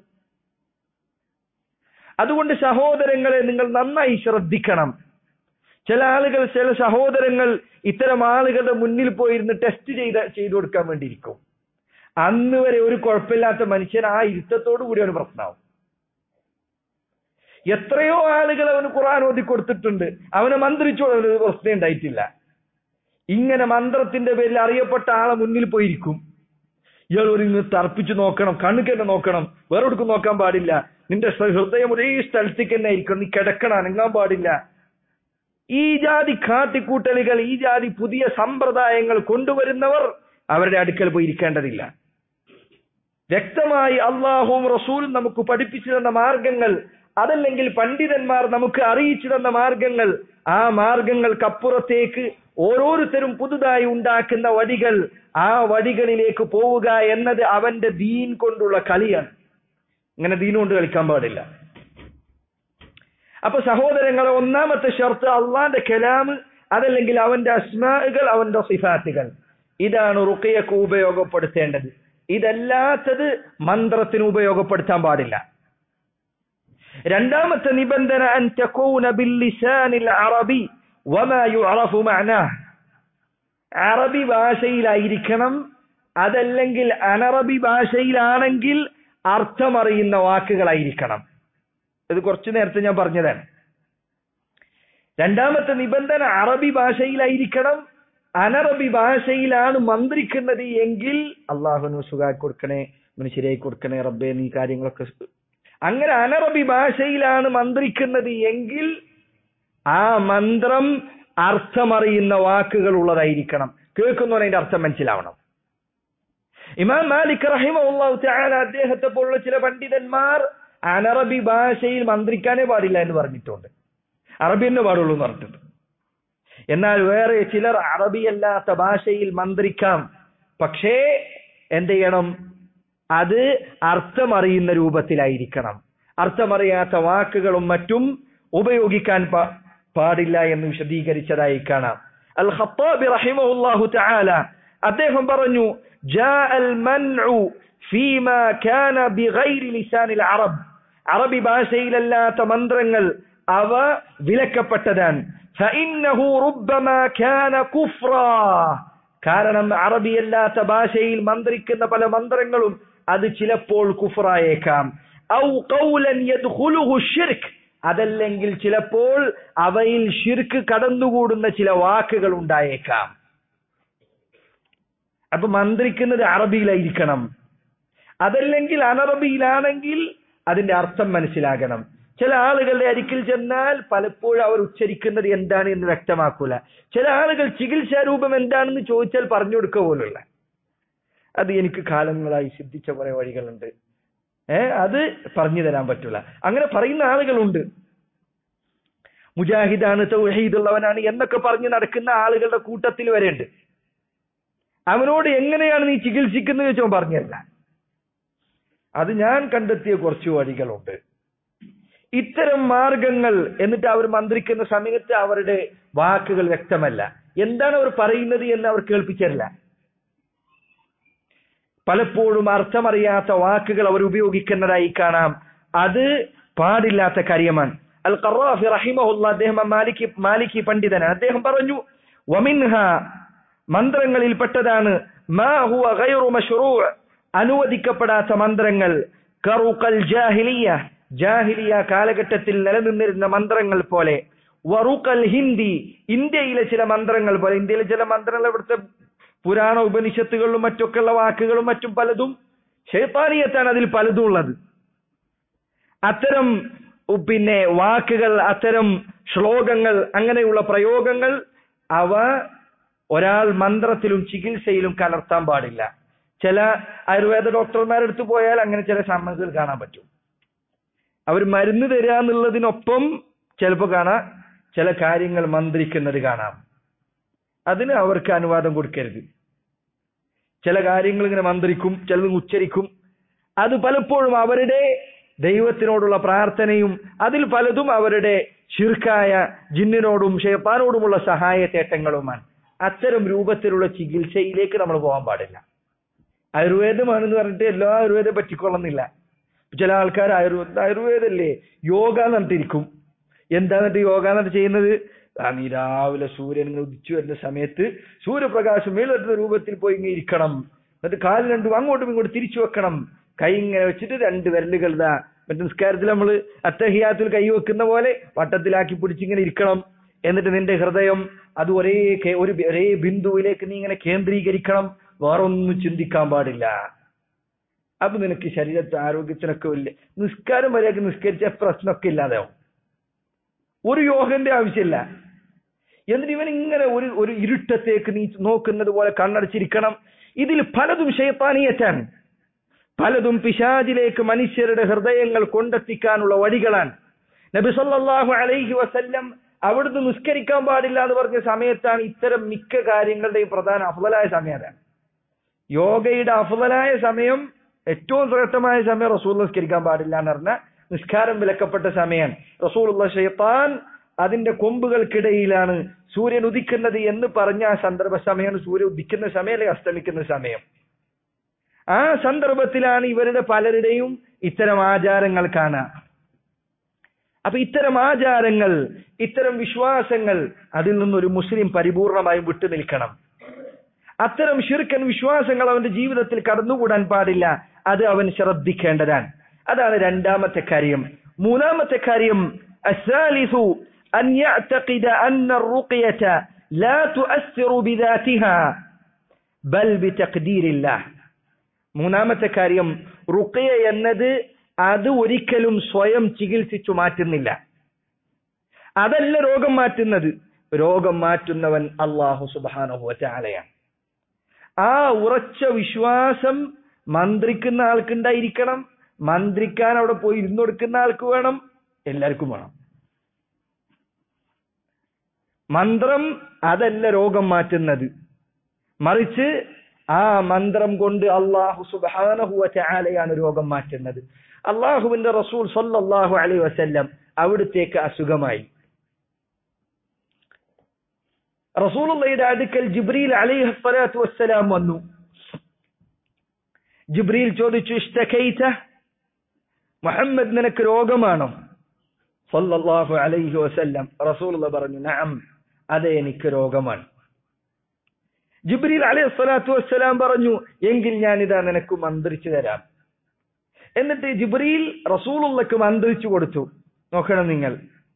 അതുകൊണ്ട് സഹോദരങ്ങളെ നിങ്ങൾ നന്നായി ശ്രദ്ധിക്കണം ചില ആളുകൾ ചില സഹോദരങ്ങൾ ഇത്തരം ആളുകളുടെ മുന്നിൽ പോയിരുന്ന് ടെസ്റ്റ് ചെയ്ത് ചെയ്തു കൊടുക്കാൻ വേണ്ടിയിരിക്കും അന്ന് വരെ ഒരു കുഴപ്പമില്ലാത്ത മനുഷ്യൻ ആ ഇരുത്തത്തോടു കൂടി അവന് പ്രശ്നമാവും എത്രയോ ആളുകൾ അവന് ഖുർആൻ ഓതി കൊടുത്തിട്ടുണ്ട് അവനെ മന്ത്രിച്ചു അവന് പ്രശ്നം ഉണ്ടായിട്ടില്ല ഇങ്ങനെ മന്ത്രത്തിന്റെ പേരിൽ അറിയപ്പെട്ട ആളെ മുന്നിൽ പോയിരിക്കും ഇയാൾ ഒരു ഇങ്ങ് തർപ്പിച്ചു നോക്കണം കണ്ണുക്ക് തന്നെ നോക്കണം വേറെ എടുക്കും നോക്കാൻ പാടില്ല നിന്റെ ഹൃദയം ഒരേ സ്ഥലത്തേക്ക് തന്നെ ആയിരിക്കണം നീ കിടക്കണം അനങ്ങാൻ പാടില്ല ഈ ജാതി കാട്ടിക്കൂട്ടലുകൾ ഈ ജാതി പുതിയ സമ്പ്രദായങ്ങൾ കൊണ്ടുവരുന്നവർ അവരുടെ അടുക്കൽ പോയി ഇരിക്കേണ്ടതില്ല വ്യക്തമായി അള്ളാഹുവും റസൂലും നമുക്ക് പഠിപ്പിച്ചു തന്ന മാർഗങ്ങൾ അതല്ലെങ്കിൽ പണ്ഡിതന്മാർ നമുക്ക് അറിയിച്ചു തന്ന മാർഗങ്ങൾ ആ മാർഗങ്ങൾക്കപ്പുറത്തേക്ക് ഓരോരുത്തരും പുതുതായി ഉണ്ടാക്കുന്ന വടികൾ ആ വടികളിലേക്ക് പോവുക എന്നത് അവന്റെ ദീൻ കൊണ്ടുള്ള കളിയാണ് ഇങ്ങനെ ദീൻ കൊണ്ട് കളിക്കാൻ പാടില്ല അപ്പൊ സഹോദരങ്ങളെ ഒന്നാമത്തെ ഷർത്ത് അള്ളാന്റെ കലാമ് അതല്ലെങ്കിൽ അവന്റെ അസ്മാകൾ അവന്റെ സിഫാത്തുകൾ ഇതാണ് റുക്കയൊക്കെ ഉപയോഗപ്പെടുത്തേണ്ടത് ഇതല്ലാത്തത് മന്ത്രത്തിന് ഉപയോഗപ്പെടുത്താൻ പാടില്ല രണ്ടാമത്തെ നിബന്ധന അൻ തകൂന ബിൽ ലിസാനിൽ അറബി വമാ യുഅറഫു മഅനാഹ് അറബി ഭാഷയിലായിരിക്കണം അതല്ലെങ്കിൽ അനറബി ഭാഷയിലാണെങ്കിൽ അർത്ഥമറിയുന്ന വാക്കുകളായിരിക്കണം ഇത് കുറച്ചു നേരത്തെ ഞാൻ പറഞ്ഞതാണ് രണ്ടാമത്തെ നിബന്ധന അറബി ഭാഷയിലായിരിക്കണം അനറബി ഭാഷയിലാണ് മന്ത്രിക്കുന്നത് എങ്കിൽ അള്ളാഹുനു സുഖാക്കി കൊടുക്കണേ മനുഷ്യരായി കൊടുക്കണേ റബ്ബേ നീ കാര്യങ്ങളൊക്കെ സ്- അങ്ങനെ അനറബി ഭാഷയിലാണ് മന്ത്രിക്കുന്നത് എങ്കിൽ ആ മന്ത്രം അർത്ഥമറിയുന്ന വാക്കുകൾ ഉള്ളതായിരിക്കണം കേൾക്കുന്നവൻ അതിന്റെ അർത്ഥം മനസ്സിലാവണം ഇമാം മാലിക് റഹിമഹുല്ലാഹു തആല അദ്ദേഹത്തെ പോലുള്ള ചില പണ്ഡിതന്മാർ അനറബി ഭാഷയിൽ മന്ത്രിക്കാനേ പാടില്ല എന്ന് പറഞ്ഞിട്ടുണ്ട് അറബി തന്നെ പാടുള്ളൂ എന്ന് പറഞ്ഞിട്ടുണ്ട് എന്നാൽ വേറെ ചിലർ അറബിയല്ലാത്ത ഭാഷയിൽ മന്ത്രിക്കാം പക്ഷേ എന്ത് ചെയ്യണം അത് അർത്ഥമറിയുന്ന രൂപത്തിലായിരിക്കണം അർത്ഥമറിയാത്ത വാക്കുകളും മറ്റും ഉപയോഗിക്കാൻ പാ- പാടില്ല എന്ന് വിശദീകരിച്ചതായി കാണാം അൽ ഖത്താബി റഹിമഹുല്ലാഹു തആല അദ്ദേഹം പറഞ്ഞു ജാഅ അൽ മൻഉ ഫീമാ കാന ബിഗൈരി ലിസാനിൽ അറബ് അറബി ഭാഷയിലല്ലാത്ത മന്ത്രങ്ങൾ അവ വിലക്കപ്പെട്ടതാണ് فإنه ربما كان كفرا കാരണം അറബിയല്ലാത്ത ഭാഷയിൽ മന്ത്രിക്കുന്ന പല മന്ത്രങ്ങളും അത് ചിലപ്പോൾ കുഫറായേക്കാം ഔ ഖൗലൻ യദ്ഖുലുഹു ഷിർക്ക് അതല്ലെങ്കിൽ ചിലപ്പോൾ അവയിൽ ഷിർക്ക് കടന്നുകൂടുന്ന ചില വാക്കുകൾ ഉണ്ടായേക്കാം അപ്പൊ മന്ത്രിക്കുന്നത് അറബിയിലായിരിക്കണം അതല്ലെങ്കിൽ അനറബിയിലാണെങ്കിൽ അതിന്റെ അർത്ഥം മനസ്സിലാകണം ചില ആളുകളുടെ അരികിൽ ചെന്നാൽ പലപ്പോഴും അവർ ഉച്ചരിക്കുന്നത് എന്താണ് എന്ന് വ്യക്തമാക്കൂല ചില ആളുകൾ ചികിത്സാ രൂപം എന്താണെന്ന് ചോദിച്ചാൽ പറഞ്ഞു കൊടുക്കുക പോലുള്ള അത് എനിക്ക് കാലങ്ങളായി സിദ്ധിച്ച കുറെ വഴികളുണ്ട് ഏ അത് പറഞ്ഞു തരാൻ പറ്റൂല അങ്ങനെ പറയുന്ന ആളുകളുണ്ട് മുജാഹിദാണ് തൗഹീദുള്ളവനാണ് എന്നൊക്കെ പറഞ്ഞ് നടക്കുന്ന ആളുകളുടെ കൂട്ടത്തിൽ വരെയുണ്ട് അവനോട് എങ്ങനെയാണ് നീ ചികിത്സിക്കുന്നത് വെച്ചോ പറഞ്ഞല്ല അത് ഞാൻ കണ്ടെത്തിയ കുറച്ച് വഴികളുണ്ട് ഇത്തരം മാർഗങ്ങൾ എന്നിട്ട് അവർ മന്ത്രിക്കുന്ന സമയത്ത് അവരുടെ വാക്കുകൾ വ്യക്തമല്ല എന്താണ് അവർ പറയുന്നത് എന്ന് അവർ കേൾപ്പിച്ചല്ല പലപ്പോഴും അർത്ഥമറിയാത്ത വാക്കുകൾ അവർ ഉപയോഗിക്കുന്നതായി കാണാം അത് പാടില്ലാത്ത കാര്യമാണ് അൽ ഖറാഫി റഹിമഹുല്ല അദ്ദേഹം മാലിക്കി മാലിക്കി പണ്ഡിതനാണ് അദ്ദേഹം പറഞ്ഞു വമിൻഹ മന്ത്രങ്ങളിൽ പെട്ടതാണ് മാ ഹുവ ഗൈറു മശ്റൂ അനുവദിക്കപ്പെടാത്ത മന്ത്രങ്ങൾ കറുക്കൽ ജാഹിലിയ ജാഹിലിയ കാലഘട്ടത്തിൽ നിലനിന്നിരുന്ന മന്ത്രങ്ങൾ പോലെ വറുക്കൽ ഹിന്ദി ഇന്ത്യയിലെ ചില മന്ത്രങ്ങൾ പോലെ ഇന്ത്യയിലെ ചില മന്ത്രങ്ങൾ ഇവിടുത്തെ പുരാണ ഉപനിഷത്തുകളിലും മറ്റൊക്കെയുള്ള വാക്കുകളും മറ്റും പലതും ഷെയ്ത്താനിയത്താണ് അതിൽ പലതും ഉള്ളത് അത്തരം ഉ, പിന്നെ വാക്കുകൾ അത്തരം ശ്ലോകങ്ങൾ അങ്ങനെയുള്ള പ്രയോഗങ്ങൾ അവ ഒരാൾ മന്ത്രത്തിലും ചികിത്സയിലും കലർത്താൻ പാടില്ല ചില ആയുർവേദ ഡോക്ടർമാരെടുത്ത് പോയാൽ അങ്ങനെ ചില സമ്മതികൾ കാണാൻ പറ്റും അവർ മരുന്ന് തരിക എന്നുള്ളതിനൊപ്പം ചിലപ്പോൾ കാണാം ചില കാര്യങ്ങൾ മന്ത്രിക്കുന്നത് കാണാം അതിന് അവർക്ക് അനുവാദം കൊടുക്കരുത് ചില കാര്യങ്ങൾ ഇങ്ങനെ മന്ത്രിക്കും ചിലത് ഉച്ചരിക്കും അത് പലപ്പോഴും അവരുടെ ദൈവത്തിനോടുള്ള പ്രാർത്ഥനയും അതിൽ പലതും അവരുടെ ശിർക്കായ ജിന്നിനോടും ഷേപ്പാനോടുമുള്ള സഹായ തേട്ടങ്ങളുമാണ് അത്തരം രൂപത്തിലുള്ള ചികിത്സയിലേക്ക് നമ്മൾ പോകാൻ പാടില്ല ആയുർവേദമാണെന്ന് പറഞ്ഞിട്ട് എല്ലാ ആയുർവേദം പറ്റിക്കൊള്ളുന്നില്ല ചില ആൾക്കാർ ആയുർവേദ ആയുർവേദല്ലേ യോഗ എന്നിട്ടിരിക്കും എന്താന്നിട്ട് യോഗ എന്നിട്ട് ചെയ്യുന്നത് ആ നീ രാവിലെ സൂര്യൻ ഇങ്ങനെ ഉദിച്ചു വരുന്ന സമയത്ത് സൂര്യപ്രകാശം മേലെത്തുന്ന രൂപത്തിൽ പോയി ഇങ്ങനെ ഇരിക്കണം എന്നിട്ട് കാല് രണ്ടും അങ്ങോട്ടും ഇങ്ങോട്ടും തിരിച്ചു വെക്കണം കൈ ഇങ്ങനെ വെച്ചിട്ട് രണ്ട് വിരലുകൾ ഇതാ മറ്റേ നിസ്കാരത്തിൽ നമ്മൾ അത്തഹിയാത്തിൽ കൈ വെക്കുന്ന പോലെ വട്ടത്തിലാക്കി പിടിച്ചിങ്ങനെ ഇരിക്കണം എന്നിട്ട് നിന്റെ ഹൃദയം അത് ഒരേ കേ- ഒരു ബി- ഒരേ ബിന്ദുവിലേക്ക് നീ ഇങ്ങനെ കേന്ദ്രീകരിക്കണം വേറൊന്നും ചിന്തിക്കാൻ പാടില്ല അപ്പൊ നിനക്ക് ശരീരത്തെ ആരോഗ്യത്തിനൊക്കെ വലിയ നിസ്കാരം വരെയൊക്കെ നിസ്കരിച്ച പ്രശ്നമൊക്കെ ഇല്ലാതെയാവും ഒരു യോഗന്റെ ആവശ്യമില്ല എന്നിട്ട് ഇവൻ ഇങ്ങനെ ഒരു ഒരു ഇരുട്ടത്തേക്ക് നീ നോക്കുന്നത് പോലെ കണ്ണടച്ചിരിക്കണം ഇതിൽ പലതും ഷെയ്ത്താനിയറ്റാണ് പലതും പിശാചിലേക്ക് മനുഷ്യരുടെ ഹൃദയങ്ങൾ കൊണ്ടെത്തിക്കാനുള്ള വഴികളാണ് നബി സല്ലല്ലാഹു അലൈഹി വസല്ലം അവിടുന്ന് നിസ്കരിക്കാൻ പാടില്ല എന്ന് പറഞ്ഞ സമയത്താണ് ഇത്തരം മിക്ക കാര്യങ്ങളുടെയും പ്രധാന അഫലായ സമയമാണ് യോഗയുടെ അഫലായ സമയം ഏറ്റവും ശ്രേഷ്ഠമായ സമയം റസൂൽ നിസ്കരിക്കാൻ പാടില്ല എന്ന് പറഞ്ഞ നിസ്കാരം വിലക്കപ്പെട്ട സമയമാണ് റസൂലുള്ള ഷെയ്ത്താൻ അതിന്റെ കൊമ്പുകൾക്കിടയിലാണ് സൂര്യൻ ഉദിക്കുന്നത് എന്ന് പറഞ്ഞ ആ സന്ദർഭ സമയമാണ് സൂര്യൻ ഉദിക്കുന്ന സമയം അല്ലെങ്കിൽ അസ്തമിക്കുന്ന സമയം ആ സന്ദർഭത്തിലാണ് ഇവരുടെ പലരുടെയും ഇത്തരം ആചാരങ്ങൾ കാണുക അപ്പൊ ഇത്തരം ആചാരങ്ങൾ ഇത്തരം വിശ്വാസങ്ങൾ അതിൽ നിന്നൊരു മുസ്ലിം പരിപൂർണമായും വിട്ടു നിൽക്കണം അത്തരം ശിർക്കൻ വിശ്വാസങ്ങൾ അവന്റെ ജീവിതത്തിൽ കടന്നുകൂടാൻ പാടില്ല അത് അവൻ ശ്രദ്ധിക്കേണ്ടതാണ് അതാണ് രണ്ടാമത്തെ കാര്യം മൂന്നാമത്തെ കാര്യം الثالث أن يعتقد أن الرقية لا تؤثر بذاتها بل بتقدير الله മൂന്നാമത്തെ കാര്യം റുഖയ എന്നത് അത് ഒരിക്കലും സ്വയം ചികിത്സിച്ചു മാറ്റുന്നില്ല അതല്ല രോഗം മാറ്റുന്നത് രോഗം മാറ്റുന്നവൻ അള്ളാഹു സുബാനഹു ചാലയാണ് ആ ഉറച്ച വിശ്വാസം മന്ത്രിക്കുന്ന ആൾക്കുണ്ടായിരിക്കണം മന്ത്രിക്കാൻ അവിടെ പോയി ഇരുന്നു കൊടുക്കുന്ന ആൾക്ക് വേണം എല്ലാവർക്കും വേണം മന്ത്രം അതല്ല രോഗം മാറ്റുന്നത് മറിച്ച് ആ മന്ത്രം കൊണ്ട് അള്ളാഹു സുബാനഹുവ ചാലയാണ് രോഗം മാറ്റുന്നത് അള്ളാഹുവിന്റെ റസൂൽ സല്ലല്ലാഹു അലൈഹി വസല്ലം അവിടുത്തേക്ക് അസുഖമായി റസൂലുള്ളയുടെ അടുക്കൽ ജിബ്രീൽ അലൈഹി സ്വലാത്തു വസ്സലാം വന്നു ജിബ്രീൽ ചോദിച്ചു ഇഷ്ടക്കൈറ്റ മുഹമ്മദ് നിനക്ക് രോഗമാണോ സല്ലല്ലാഹു അലൈഹി വസല്ലം റസൂലുള്ള പറഞ്ഞു നഅം അതെ എനിക്ക് രോഗമാണ് ജിബ്രീൽ അലൈഹി സ്വലാത്തു വസ്സലാം പറഞ്ഞു എങ്കിൽ ഞാനിതാ നിനക്ക് മന്ത്രിച്ചു തരാം എന്നിട്ട് ജിബ്രീൽ റസൂലുള്ളക്ക് മന്ത്രിച്ചു കൊടുത്തു നോക്കണം നിങ്ങൾ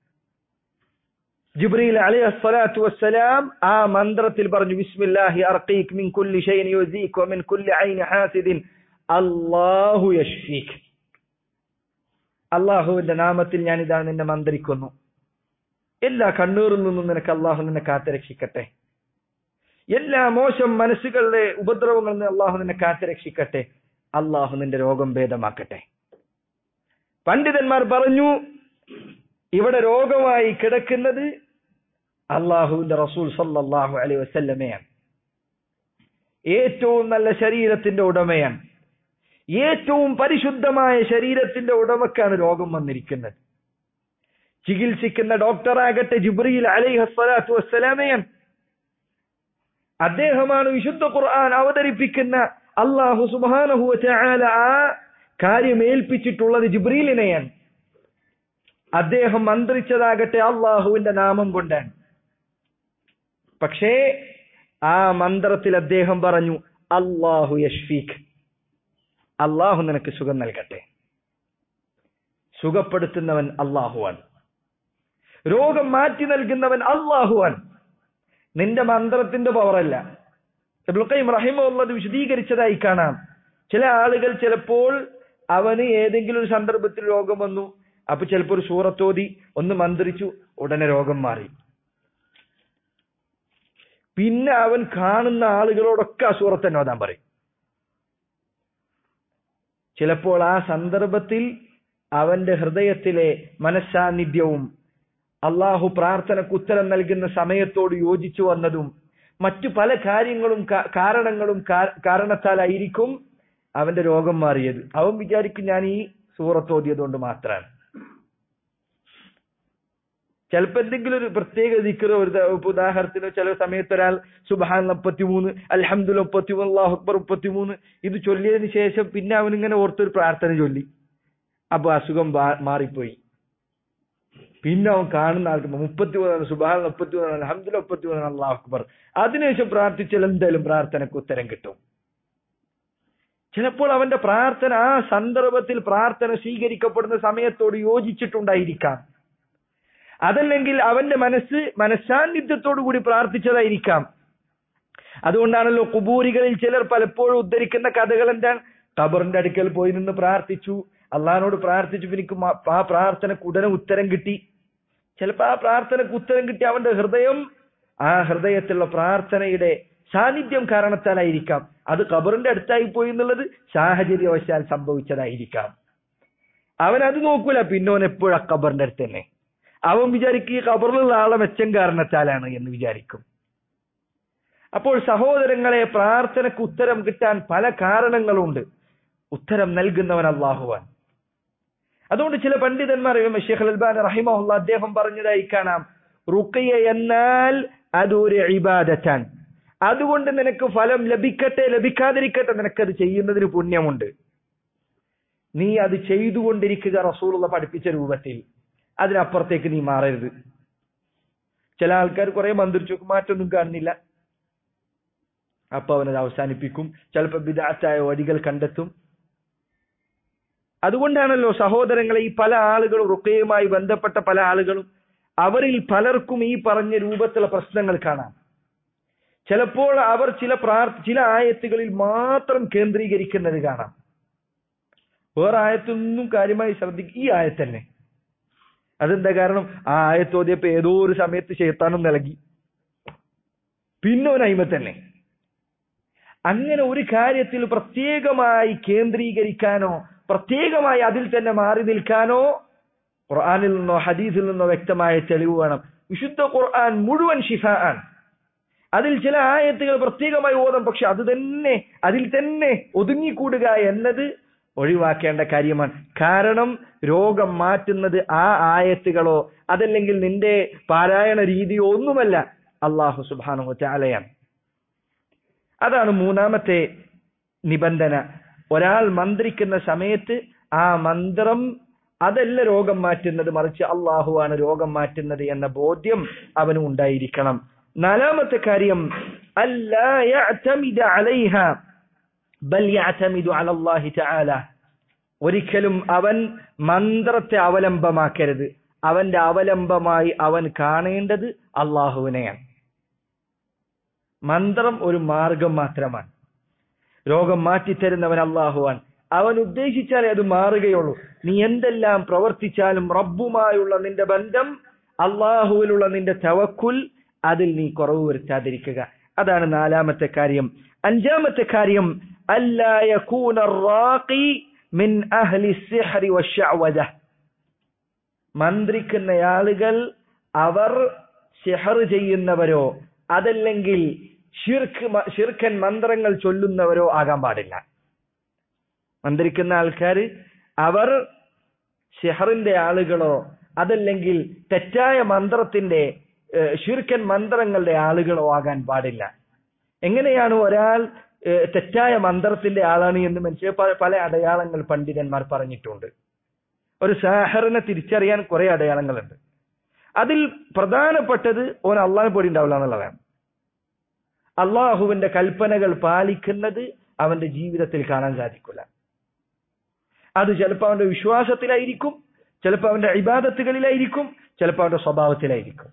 ജിബ്രീൽ അലൈഹി സ്വലാത്തു വസ്സലാം ആ മന്ത്രത്തിൽ പറഞ്ഞു ബിസ്മില്ലാഹി അർഖീക് മിൻ കുല്ലി ഷൈഇൻ യുസീക് വമിൻ കുല്ലി ഐനി ഹാസിദിൻ അല്ലാഹു യഷ്ഫീക് അള്ളാഹുവിന്റെ നാമത്തിൽ ഞാൻ ഇതാ നിന്നെ മന്ത്രിക്കുന്നു എല്ലാ കണ്ണൂറിൽ നിന്നും നിനക്ക് അള്ളാഹു നിന്നെ കാത്തുരക്ഷിക്കട്ടെ എല്ലാ മോശം മനസ്സുകളുടെ ഉപദ്രവങ്ങളിൽ നിന്ന് അള്ളാഹു നിന്നെ കാത്തുരക്ഷിക്കട്ടെ അള്ളാഹു നിന്റെ രോഗം ഭേദമാക്കട്ടെ പണ്ഡിതന്മാർ പറഞ്ഞു ഇവിടെ രോഗമായി കിടക്കുന്നത് അള്ളാഹുവിന്റെ റസൂൽ സല്ലല്ലാഹു അലൈഹി വസല്ലമയാണ് ഏറ്റവും നല്ല ശരീരത്തിന്റെ ഉടമയാണ് ഏറ്റവും പരിശുദ്ധമായ ശരീരത്തിന്റെ ഉടമക്കാണ് രോഗം വന്നിരിക്കുന്നത് ചികിത്സിക്കുന്ന ഡോക്ടറാകട്ടെ ജിബ്രീൽ അലൈഹി സ്വലാത്തു വസ്സലാമയാണ് അദ്ദേഹമാണ് വിശുദ്ധ ഖുർആൻ അവതരിപ്പിക്കുന്ന അള്ളാഹു സുബാനഹു ചാല ആ കാര്യം ഏൽപ്പിച്ചിട്ടുള്ളത് ജിബ്രീലിനെയാണ് അദ്ദേഹം മന്ത്രിച്ചതാകട്ടെ അള്ളാഹുവിന്റെ നാമം കൊണ്ടാണ് പക്ഷേ ആ മന്ത്രത്തിൽ അദ്ദേഹം പറഞ്ഞു അള്ളാഹു യഷ്ഫീഖ് അള്ളാഹു നിനക്ക് സുഖം നൽകട്ടെ സുഖപ്പെടുത്തുന്നവൻ അള്ളാഹുവാൻ രോഗം മാറ്റി നൽകുന്നവൻ അള്ളാഹുവാൻ നിന്റെ മന്ത്രത്തിന്റെ പവറല്ല ഇബ്ലുഖൈം റഹിമുള്ളത് വിശദീകരിച്ചതായി കാണാം ചില ആളുകൾ ചിലപ്പോൾ അവന് ഏതെങ്കിലും ഒരു സന്ദർഭത്തിൽ രോഗം വന്നു അപ്പൊ ചിലപ്പോൾ ഒരു സൂറത്തോതി ഒന്ന് മന്ത്രിച്ചു ഉടനെ രോഗം മാറി പിന്നെ അവൻ കാണുന്ന ആളുകളോടൊക്കെ ആ സൂറത്ത് തന്നെ ഓതാൻ പറയും ചിലപ്പോൾ ആ സന്ദർഭത്തിൽ അവന്റെ ഹൃദയത്തിലെ മനസ്സാന്നിധ്യവും അള്ളാഹു പ്രാർത്ഥനക്ക് ഉത്തരം നൽകുന്ന സമയത്തോട് യോജിച്ചു വന്നതും മറ്റു പല കാര്യങ്ങളും കാരണങ്ങളും കാരണത്താലായിരിക്കും അവന്റെ രോഗം മാറിയത് അവൻ വിചാരിക്കും ഞാൻ ഈ സൂറത്തോതിയത് കൊണ്ട് മാത്രമാണ് ചിലപ്പോ എന്തെങ്കിലും ഒരു പ്രത്യേക ദിക്കറോ ഒരു ഉദാഹരണത്തിന് ചില സമയത്ത് ഒരാൾ സുബഹാൻ മുപ്പത്തിമൂന്ന് അലഹമുല്ല മുപ്പത്തിമൂന്ന് അള്ളാഹു അക്ബർ മുപ്പത്തിമൂന്ന് ഇത് ചൊല്ലിയതിന് ശേഷം പിന്നെ അവൻ ഇങ്ങനെ ഓർത്തൊരു പ്രാർത്ഥന ചൊല്ലി അപ്പൊ അസുഖം മാറിപ്പോയി പിന്നെ അവൻ കാണുന്ന ആൾക്ക് മുപ്പത്തിമൂന്നാണ് സുബഹാൻ മുപ്പത്തിമൂന്നാണ് അലഹമുല്ല മുപ്പത്തിമൂന്നാണ് അള്ളാഹു അക്ബർ അതിനുശേഷം പ്രാർത്ഥിച്ചാൽ എന്തായാലും പ്രാർത്ഥനക്ക് ഉത്തരം കിട്ടും ചിലപ്പോൾ അവന്റെ പ്രാർത്ഥന ആ സന്ദർഭത്തിൽ പ്രാർത്ഥന സ്വീകരിക്കപ്പെടുന്ന സമയത്തോട് യോജിച്ചിട്ടുണ്ടായിരിക്കാം അതല്ലെങ്കിൽ അവന്റെ മനസ്സ് മനസ്സാന്നിധ്യത്തോടു കൂടി പ്രാർത്ഥിച്ചതായിരിക്കാം അതുകൊണ്ടാണല്ലോ കുബൂരികളിൽ ചിലർ പലപ്പോഴും ഉദ്ധരിക്കുന്ന കഥകൾ എന്താണ് ഖബറിന്റെ അടുക്കൽ പോയി നിന്ന് പ്രാർത്ഥിച്ചു അള്ളഹാനോട് പ്രാർത്ഥിച്ചു എനിക്ക് ആ പ്രാർത്ഥനക്ക് ഉടനെ ഉത്തരം കിട്ടി ചിലപ്പോ ആ പ്രാർത്ഥനക്ക് ഉത്തരം കിട്ടി അവന്റെ ഹൃദയം ആ ഹൃദയത്തിലുള്ള പ്രാർത്ഥനയുടെ സാന്നിധ്യം കാരണത്താലായിരിക്കാം അത് ഖബറിന്റെ അടുത്തായി പോയി എന്നുള്ളത് സാഹചര്യവശാൽ സംഭവിച്ചതായിരിക്കാം അവൻ അത് നോക്കൂല പിന്നോൻ എപ്പോഴും ആ ഖബറിന്റെ അടുത്ത് തന്നെ അവൻ വിചാരിക്കും ഈ ഖബറിലുള്ള ആളെ മെച്ചം കാരണത്താലാണ് എന്ന് വിചാരിക്കും അപ്പോൾ സഹോദരങ്ങളെ പ്രാർത്ഥനക്ക് ഉത്തരം കിട്ടാൻ പല കാരണങ്ങളുണ്ട് ഉത്തരം നൽകുന്നവൻ അള്ളാഹുവാൻ അതുകൊണ്ട് ചില പണ്ഡിതന്മാർ ഷെയ്ഖ് അൽബാൻ റഹിമഹുല്ല അദ്ദേഹം പറഞ്ഞതായി കാണാം റുക്കയ എന്നാൽ അതൊരു ഇബാദത്താൻ അതുകൊണ്ട് നിനക്ക് ഫലം ലഭിക്കട്ടെ ലഭിക്കാതിരിക്കട്ടെ നിനക്കത് ചെയ്യുന്നതിന് പുണ്യമുണ്ട് നീ അത് ചെയ്തുകൊണ്ടിരിക്കുക റസൂലുള്ള പഠിപ്പിച്ച രൂപത്തിൽ അതിനപ്പുറത്തേക്ക് നീ മാറരുത് ചില ആൾക്കാർ കുറെ മന്ത്രിച്ചു മാറ്റൊന്നും കാണുന്നില്ല അപ്പൊ അവനത് അവസാനിപ്പിക്കും ചിലപ്പോൾ വിദാത്തായ വഴികൾ കണ്ടെത്തും അതുകൊണ്ടാണല്ലോ സഹോദരങ്ങളെ ഈ പല ആളുകളും റുക്കയുമായി ബന്ധപ്പെട്ട പല ആളുകളും അവരിൽ പലർക്കും ഈ പറഞ്ഞ രൂപത്തിലുള്ള പ്രശ്നങ്ങൾ കാണാം ചിലപ്പോൾ അവർ ചില പ്രാർ ചില ആയത്തുകളിൽ മാത്രം കേന്ദ്രീകരിക്കുന്നത് കാണാം വേറെ ആയത്തൊന്നും കാര്യമായി ശ്രദ്ധിക്കും ഈ ആയത്തന്നെ അതെന്താ കാരണം ആ ആയത്തോതിയപ്പോ ഏതോ ഒരു സമയത്ത് ചേത്താനും നൽകി പിന്നെ ഒരു അയിമ തന്നെ അങ്ങനെ ഒരു കാര്യത്തിൽ പ്രത്യേകമായി കേന്ദ്രീകരിക്കാനോ പ്രത്യേകമായി അതിൽ തന്നെ മാറി നിൽക്കാനോ ഖുർആനിൽ നിന്നോ ഹദീസിൽ നിന്നോ വ്യക്തമായ തെളിവ് വേണം വിശുദ്ധ ഖുർആൻ മുഴുവൻ ഷിഫ ആണ് അതിൽ ചില ആയത്തുകൾ പ്രത്യേകമായി ഓതം പക്ഷെ അത് തന്നെ അതിൽ തന്നെ ഒതുങ്ങിക്കൂടുക എന്നത് ഒഴിവാക്കേണ്ട കാര്യമാണ് കാരണം രോഗം മാറ്റുന്നത് ആ ആയത്തുകളോ അതല്ലെങ്കിൽ നിന്റെ പാരായണ രീതിയോ ഒന്നുമല്ല അള്ളാഹു സുബാനു ചാലയാണ് അതാണ് മൂന്നാമത്തെ നിബന്ധന ഒരാൾ മന്ത്രിക്കുന്ന സമയത്ത് ആ മന്ത്രം അതല്ല രോഗം മാറ്റുന്നത് മറിച്ച് അള്ളാഹുവാണ് രോഗം മാറ്റുന്നത് എന്ന ബോധ്യം അവന് ഉണ്ടായിരിക്കണം നാലാമത്തെ കാര്യം അല്ലാ യഅ്തമിദ അലൈഹ ബൽ യഅ്തമിദു അലല്ലാഹി തആല ഒരിക്കലും അവൻ മന്ത്രത്തെ അവലംബമാക്കരുത് അവന്റെ അവലംബമായി അവൻ കാണേണ്ടത് അള്ളാഹുവിനെയാണ് മന്ത്രം ഒരു മാർഗം മാത്രമാണ് രോഗം മാറ്റിത്തരുന്നവൻ അള്ളാഹുവാൻ അവൻ ഉദ്ദേശിച്ചാലേ അത് മാറുകയുള്ളൂ നീ എന്തെല്ലാം പ്രവർത്തിച്ചാലും റബ്ബുമായുള്ള നിന്റെ ബന്ധം അള്ളാഹുവിലുള്ള നിന്റെ തവക്കുൽ അതിൽ നീ കുറവ് വരുത്താതിരിക്കുക അതാണ് നാലാമത്തെ കാര്യം അഞ്ചാമത്തെ കാര്യം മിൻ അഹ്ലി സിഹ്രി വശഅവദ മന്ത്രിക്കുന്ന ആളുകൾ അവർ സിഹർ ചെയ്യുന്നവരോ അതല്ലെങ്കിൽ ഷിർക്ക് ഷിർക്കൻ മന്ത്രങ്ങൾ ചൊല്ലുന്നവരോ ആകാൻ പാടില്ല മന്ത്രിക്കുന്ന ആൾക്കാർ അവർ ഷിഹറിന്റെ ആളുകളോ അതല്ലെങ്കിൽ തെറ്റായ മന്ത്രത്തിന്റെ ഷിർക്കൻ മന്ത്രങ്ങളുടെ ആളുകളോ ആകാൻ പാടില്ല എങ്ങനെയാണ് ഒരാൾ തെറ്റായ മന്ത്രത്തിന്റെ ആളാണ് എന്ന് മനുഷ്യ പല അടയാളങ്ങൾ പണ്ഡിതന്മാർ പറഞ്ഞിട്ടുണ്ട് ഒരു സാഹറിനെ തിരിച്ചറിയാൻ കുറെ അടയാളങ്ങളുണ്ട് അതിൽ പ്രധാനപ്പെട്ടത് ഓൻ അള്ളാഹ് പൊടി ഉണ്ടാവില്ല എന്നുള്ളതാണ് അള്ളാഹുവിന്റെ കൽപ്പനകൾ പാലിക്കുന്നത് അവന്റെ ജീവിതത്തിൽ കാണാൻ സാധിക്കില്ല അത് ചിലപ്പോൾ അവന്റെ വിശ്വാസത്തിലായിരിക്കും ചിലപ്പോൾ അവന്റെ ഇബാദത്തുകളിലായിരിക്കും ചിലപ്പോൾ അവന്റെ സ്വഭാവത്തിലായിരിക്കും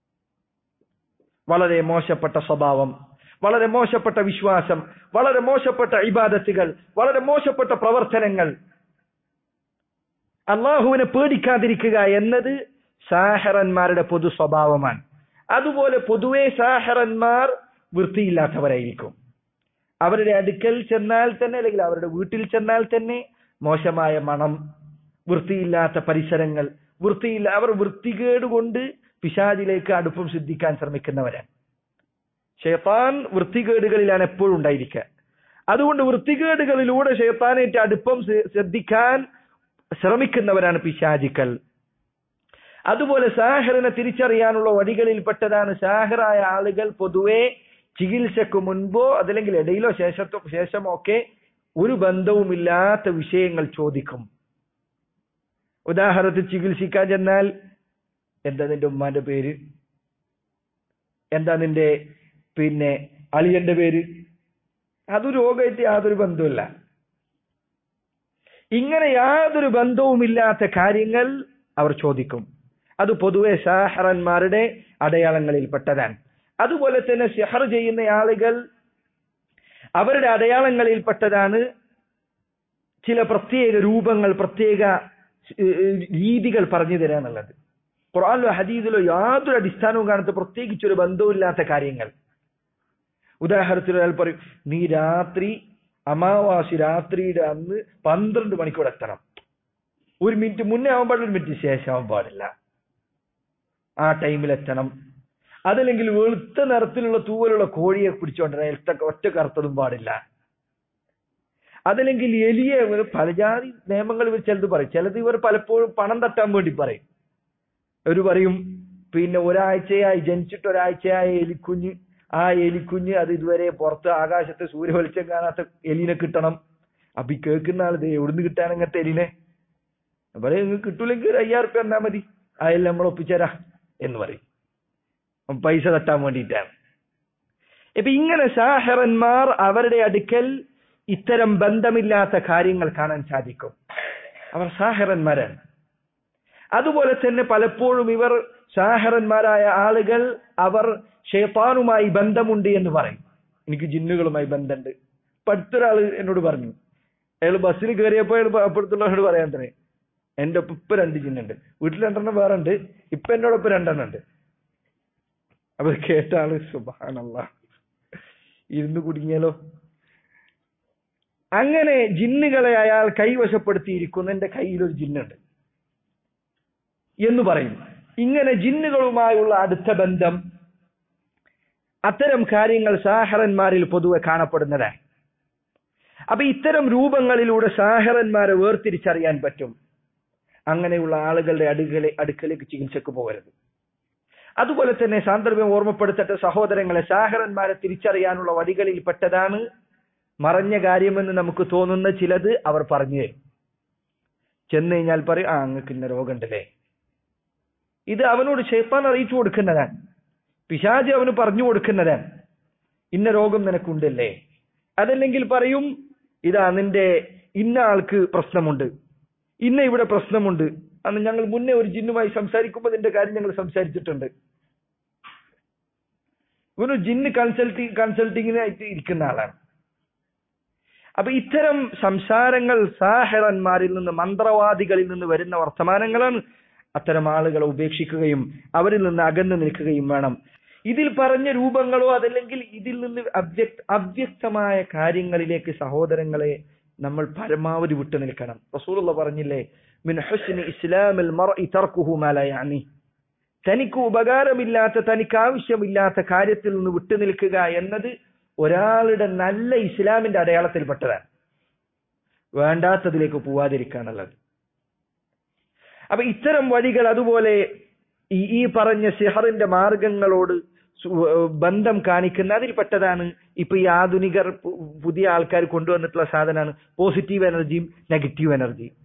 വളരെ മോശപ്പെട്ട സ്വഭാവം വളരെ മോശപ്പെട്ട വിശ്വാസം വളരെ മോശപ്പെട്ട ഇബാദത്തുകൾ വളരെ മോശപ്പെട്ട പ്രവർത്തനങ്ങൾ അള്ളാഹുവിനെ പേടിക്കാതിരിക്കുക എന്നത് സാഹറന്മാരുടെ പൊതു സ്വഭാവമാണ് അതുപോലെ പൊതുവെ സാഹറന്മാർ വൃത്തിയില്ലാത്തവരായിരിക്കും അവരുടെ അടുക്കൽ ചെന്നാൽ തന്നെ അല്ലെങ്കിൽ അവരുടെ വീട്ടിൽ ചെന്നാൽ തന്നെ മോശമായ മണം വൃത്തിയില്ലാത്ത പരിസരങ്ങൾ വൃത്തിയില്ല അവർ വൃത്തികേട് കൊണ്ട് പിശാചിലേക്ക് അടുപ്പം സിദ്ധിക്കാൻ ശ്രമിക്കുന്നവരാണ് ഷെയ്ത്താൻ വൃത്തികേടുകളിലാണ് എപ്പോഴും ഉണ്ടായിരിക്കുക അതുകൊണ്ട് വൃത്തികേടുകളിലൂടെ ഷെയ്ത്താനേറ്റ് അടുപ്പം ശ്രദ്ധിക്കാൻ ശ്രമിക്കുന്നവരാണ് പിശാചിക്കൾ അതുപോലെ സാഹറിനെ തിരിച്ചറിയാനുള്ള വഴികളിൽപ്പെട്ടതാണ് സാഹറായ ആളുകൾ പൊതുവെ ചികിത്സക്ക് മുൻപോ അതല്ലെങ്കിൽ ഇടയിലോ ശേഷത്തോ ശേഷമോ ഒക്കെ ഒരു ബന്ധവുമില്ലാത്ത വിഷയങ്ങൾ ചോദിക്കും ഉദാഹരണത്തിൽ ചികിത്സിക്കാൻ ചെന്നാൽ എന്താ നിന്റെ ഉമ്മാന്റെ പേര് എന്താ നിന്റെ പിന്നെ അളിയന്റെ പേര് അത് രോഗമായിട്ട് യാതൊരു ബന്ധവുമില്ല ഇങ്ങനെ യാതൊരു ബന്ധവുമില്ലാത്ത കാര്യങ്ങൾ അവർ ചോദിക്കും അത് പൊതുവെ സാഹറന്മാരുടെ അടയാളങ്ങളിൽപ്പെട്ടതാണ് അതുപോലെ തന്നെ ഷെഹർ ചെയ്യുന്ന ആളുകൾ അവരുടെ അടയാളങ്ങളിൽപ്പെട്ടതാണ് ചില പ്രത്യേക രൂപങ്ങൾ പ്രത്യേക രീതികൾ പറഞ്ഞു തരാന്നുള്ളത് ഖുറാനിലോ ഹദീദിലോ യാതൊരു അടിസ്ഥാനവും കാണാത്ത പ്രത്യേകിച്ച് ഒരു ബന്ധവുമില്ലാത്ത കാര്യങ്ങൾ ഉദാഹരണത്തിന് ഒരാൾ പറയും നീ രാത്രി അമാവാസി രാത്രിയുടെ അന്ന് പന്ത്രണ്ട് മണിക്കൂർ എത്തണം ഒരു മിനിറ്റ് മുന്നേ ആവാൻ പാടില്ല ഒരു മിനിറ്റ് ശേഷം ആവാൻ പാടില്ല ആ ടൈമിൽ എത്തണം അതല്ലെങ്കിൽ വെളുത്ത നിറത്തിലുള്ള തൂവലുള്ള കോഴിയെ പിടിച്ചുകൊണ്ടിരുന്ന ഒറ്റ കറുത്തതും പാടില്ല അതല്ലെങ്കിൽ എലിയെ പല ജാതി നിയമങ്ങൾ ഇവർ ചിലത് പറയും ചിലത് ഇവർ പലപ്പോഴും പണം തട്ടാൻ വേണ്ടി പറയും ഒരു പറയും പിന്നെ ഒരാഴ്ചയായി ജനിച്ചിട്ട് ഒരാഴ്ചയായ എലിക്കുഞ്ഞ് ആ എലിക്കുഞ്ഞ് അത് ഇതുവരെ പുറത്ത് ആകാശത്ത് സൂര്യവെളിച്ചം കാണാത്ത എലിനെ കിട്ടണം അപ്പൊ ഈ കേൾക്കുന്ന ആൾ ഇത് എവിടുന്ന് കിട്ടാൻ അങ്ങനത്തെ എലിനെ പറയും നിങ്ങൾക്ക് കിട്ടൂലെങ്കിൽ ഒരു അയ്യായിരം റുപ്യ എന്നാ മതി അതിൽ നമ്മൾ ഒപ്പിച്ചേരാ എന്ന് പറയും പൈസ തട്ടാൻ വേണ്ടിയിട്ടാണ് ഇപ്പൊ ഇങ്ങനെ സാഹറന്മാർ അവരുടെ അടുക്കൽ ഇത്തരം ബന്ധമില്ലാത്ത കാര്യങ്ങൾ കാണാൻ സാധിക്കും അവർ സാഹറന്മാരാണ് അതുപോലെ തന്നെ പലപ്പോഴും ഇവർ സാഹറന്മാരായ ആളുകൾ അവർ ഷെയ്ത്താനുമായി ബന്ധമുണ്ട് എന്ന് പറയും എനിക്ക് ജിന്നുകളുമായി ബന്ധമുണ്ട് ഇപ്പൊ അടുത്തൊരാള് എന്നോട് പറഞ്ഞു അയാൾ ബസ്സിൽ കയറിയപ്പോ അയാൾ അപ്പുറത്തുള്ളവരോട് പറയാൻ തന്നെ എന്റെ ഒപ്പം ഇപ്പൊ രണ്ട് ജിന്നുണ്ട് വീട്ടിൽ രണ്ടെണ്ണം വേറെ ഉണ്ട് ഇപ്പൊ എന്നോടൊപ്പം രണ്ടെണ്ണം ഉണ്ട് അപ്പൊ കേട്ട ആള് സുബാനല്ല ഇരുന്ന് കുടുങ്ങിയാലോ അങ്ങനെ ജിന്നുകളെ അയാൾ കൈവശപ്പെടുത്തിയിരിക്കുന്നു എന്റെ കയ്യിൽ ഒരു ജിന്നുണ്ട് എന്ന് പറയും ഇങ്ങനെ ജിന്നുകളുമായുള്ള അടുത്ത ബന്ധം അത്തരം കാര്യങ്ങൾ സാഹറന്മാരിൽ പൊതുവെ കാണപ്പെടുന്നതാണ് അപ്പൊ ഇത്തരം രൂപങ്ങളിലൂടെ സാഹറന്മാരെ വേർതിരിച്ചറിയാൻ പറ്റും അങ്ങനെയുള്ള ആളുകളുടെ അടുക്കളെ അടുക്കലേക്ക് ചികിത്സക്ക് പോകരുത് അതുപോലെ തന്നെ സാന്ദർഭ്യം ഓർമ്മപ്പെടുത്തട്ടെ സഹോദരങ്ങളെ സാഹറന്മാരെ തിരിച്ചറിയാനുള്ള വഴികളിൽ പെട്ടതാണ് മറഞ്ഞ കാര്യമെന്ന് നമുക്ക് തോന്നുന്ന ചിലത് അവർ പറഞ്ഞു തരും ചെന്ന് കഴിഞ്ഞാൽ പറയും ആ അങ്ങക്ക് ഇന്ന രോഗമുണ്ടല്ലേ ഇത് അവനോട് ഷെയ്ത്താൻ അറിയിച്ചു കൊടുക്കുന്നതാണ് പിശാജ് അവന് പറഞ്ഞു കൊടുക്കുന്നതാണ് ഇന്ന രോഗം നിനക്കുണ്ടല്ലേ അതല്ലെങ്കിൽ പറയും ഇതാ നിന്റെ ഇന്ന ആൾക്ക് പ്രശ്നമുണ്ട് ഇന്ന ഇവിടെ പ്രശ്നമുണ്ട് അന്ന് ഞങ്ങൾ മുന്നേ ഒരു ജിന്നുമായി സംസാരിക്കുമ്പോൾ നിന്റെ കാര്യം ഞങ്ങൾ സംസാരിച്ചിട്ടുണ്ട് ഇവന് ജിന്ന് കൺസൾട്ടിങ് കൺസൾട്ടിങ്ങിനായിട്ട് ഇരിക്കുന്ന ആളാണ് അപ്പൊ ഇത്തരം സംസാരങ്ങൾ സാഹറന്മാരിൽ നിന്ന് മന്ത്രവാദികളിൽ നിന്ന് വരുന്ന വർത്തമാനങ്ങളാണ് അത്തരം ആളുകളെ ഉപേക്ഷിക്കുകയും അവരിൽ നിന്ന് അകന്നു നിൽക്കുകയും വേണം ഇതിൽ പറഞ്ഞ രൂപങ്ങളോ അതല്ലെങ്കിൽ ഇതിൽ നിന്ന് അവ്യക്ത അവ്യക്തമായ കാര്യങ്ങളിലേക്ക് സഹോദരങ്ങളെ നമ്മൾ പരമാവധി വിട്ടു നിൽക്കണം റസൂലുള്ള പറഞ്ഞില്ലേ മിൻ ഹുസ്നി ഇസ്ലാമിൽ മർഇ തർക്കുഹു മാ ലാ യഅനി തനിക്ക് ഉപകാരമില്ലാത്ത തനിക്ക് ആവശ്യമില്ലാത്ത കാര്യത്തിൽ നിന്ന് വിട്ടു നിൽക്കുക എന്നത് ഒരാളുടെ നല്ല ഇസ്ലാമിന്റെ അടയാളത്തിൽപ്പെട്ടതാണ് വേണ്ടാത്തതിലേക്ക് പോവാതിരിക്കാനുള്ളത് അപ്പൊ ഇത്തരം വഴികൾ അതുപോലെ ഈ ഈ പറഞ്ഞ സിഹറിന്റെ മാർഗങ്ങളോട് സു- ബന്ധം കാണിക്കുന്ന അതിൽപ്പെട്ടതാണ് ഇപ്പൊ ഈ ആധുനികർ പു- പുതിയ ആൾക്കാർ കൊണ്ടുവന്നിട്ടുള്ള സാധനമാണ് പോസിറ്റീവ് എനർജിയും നെഗറ്റീവ് എനർജിയും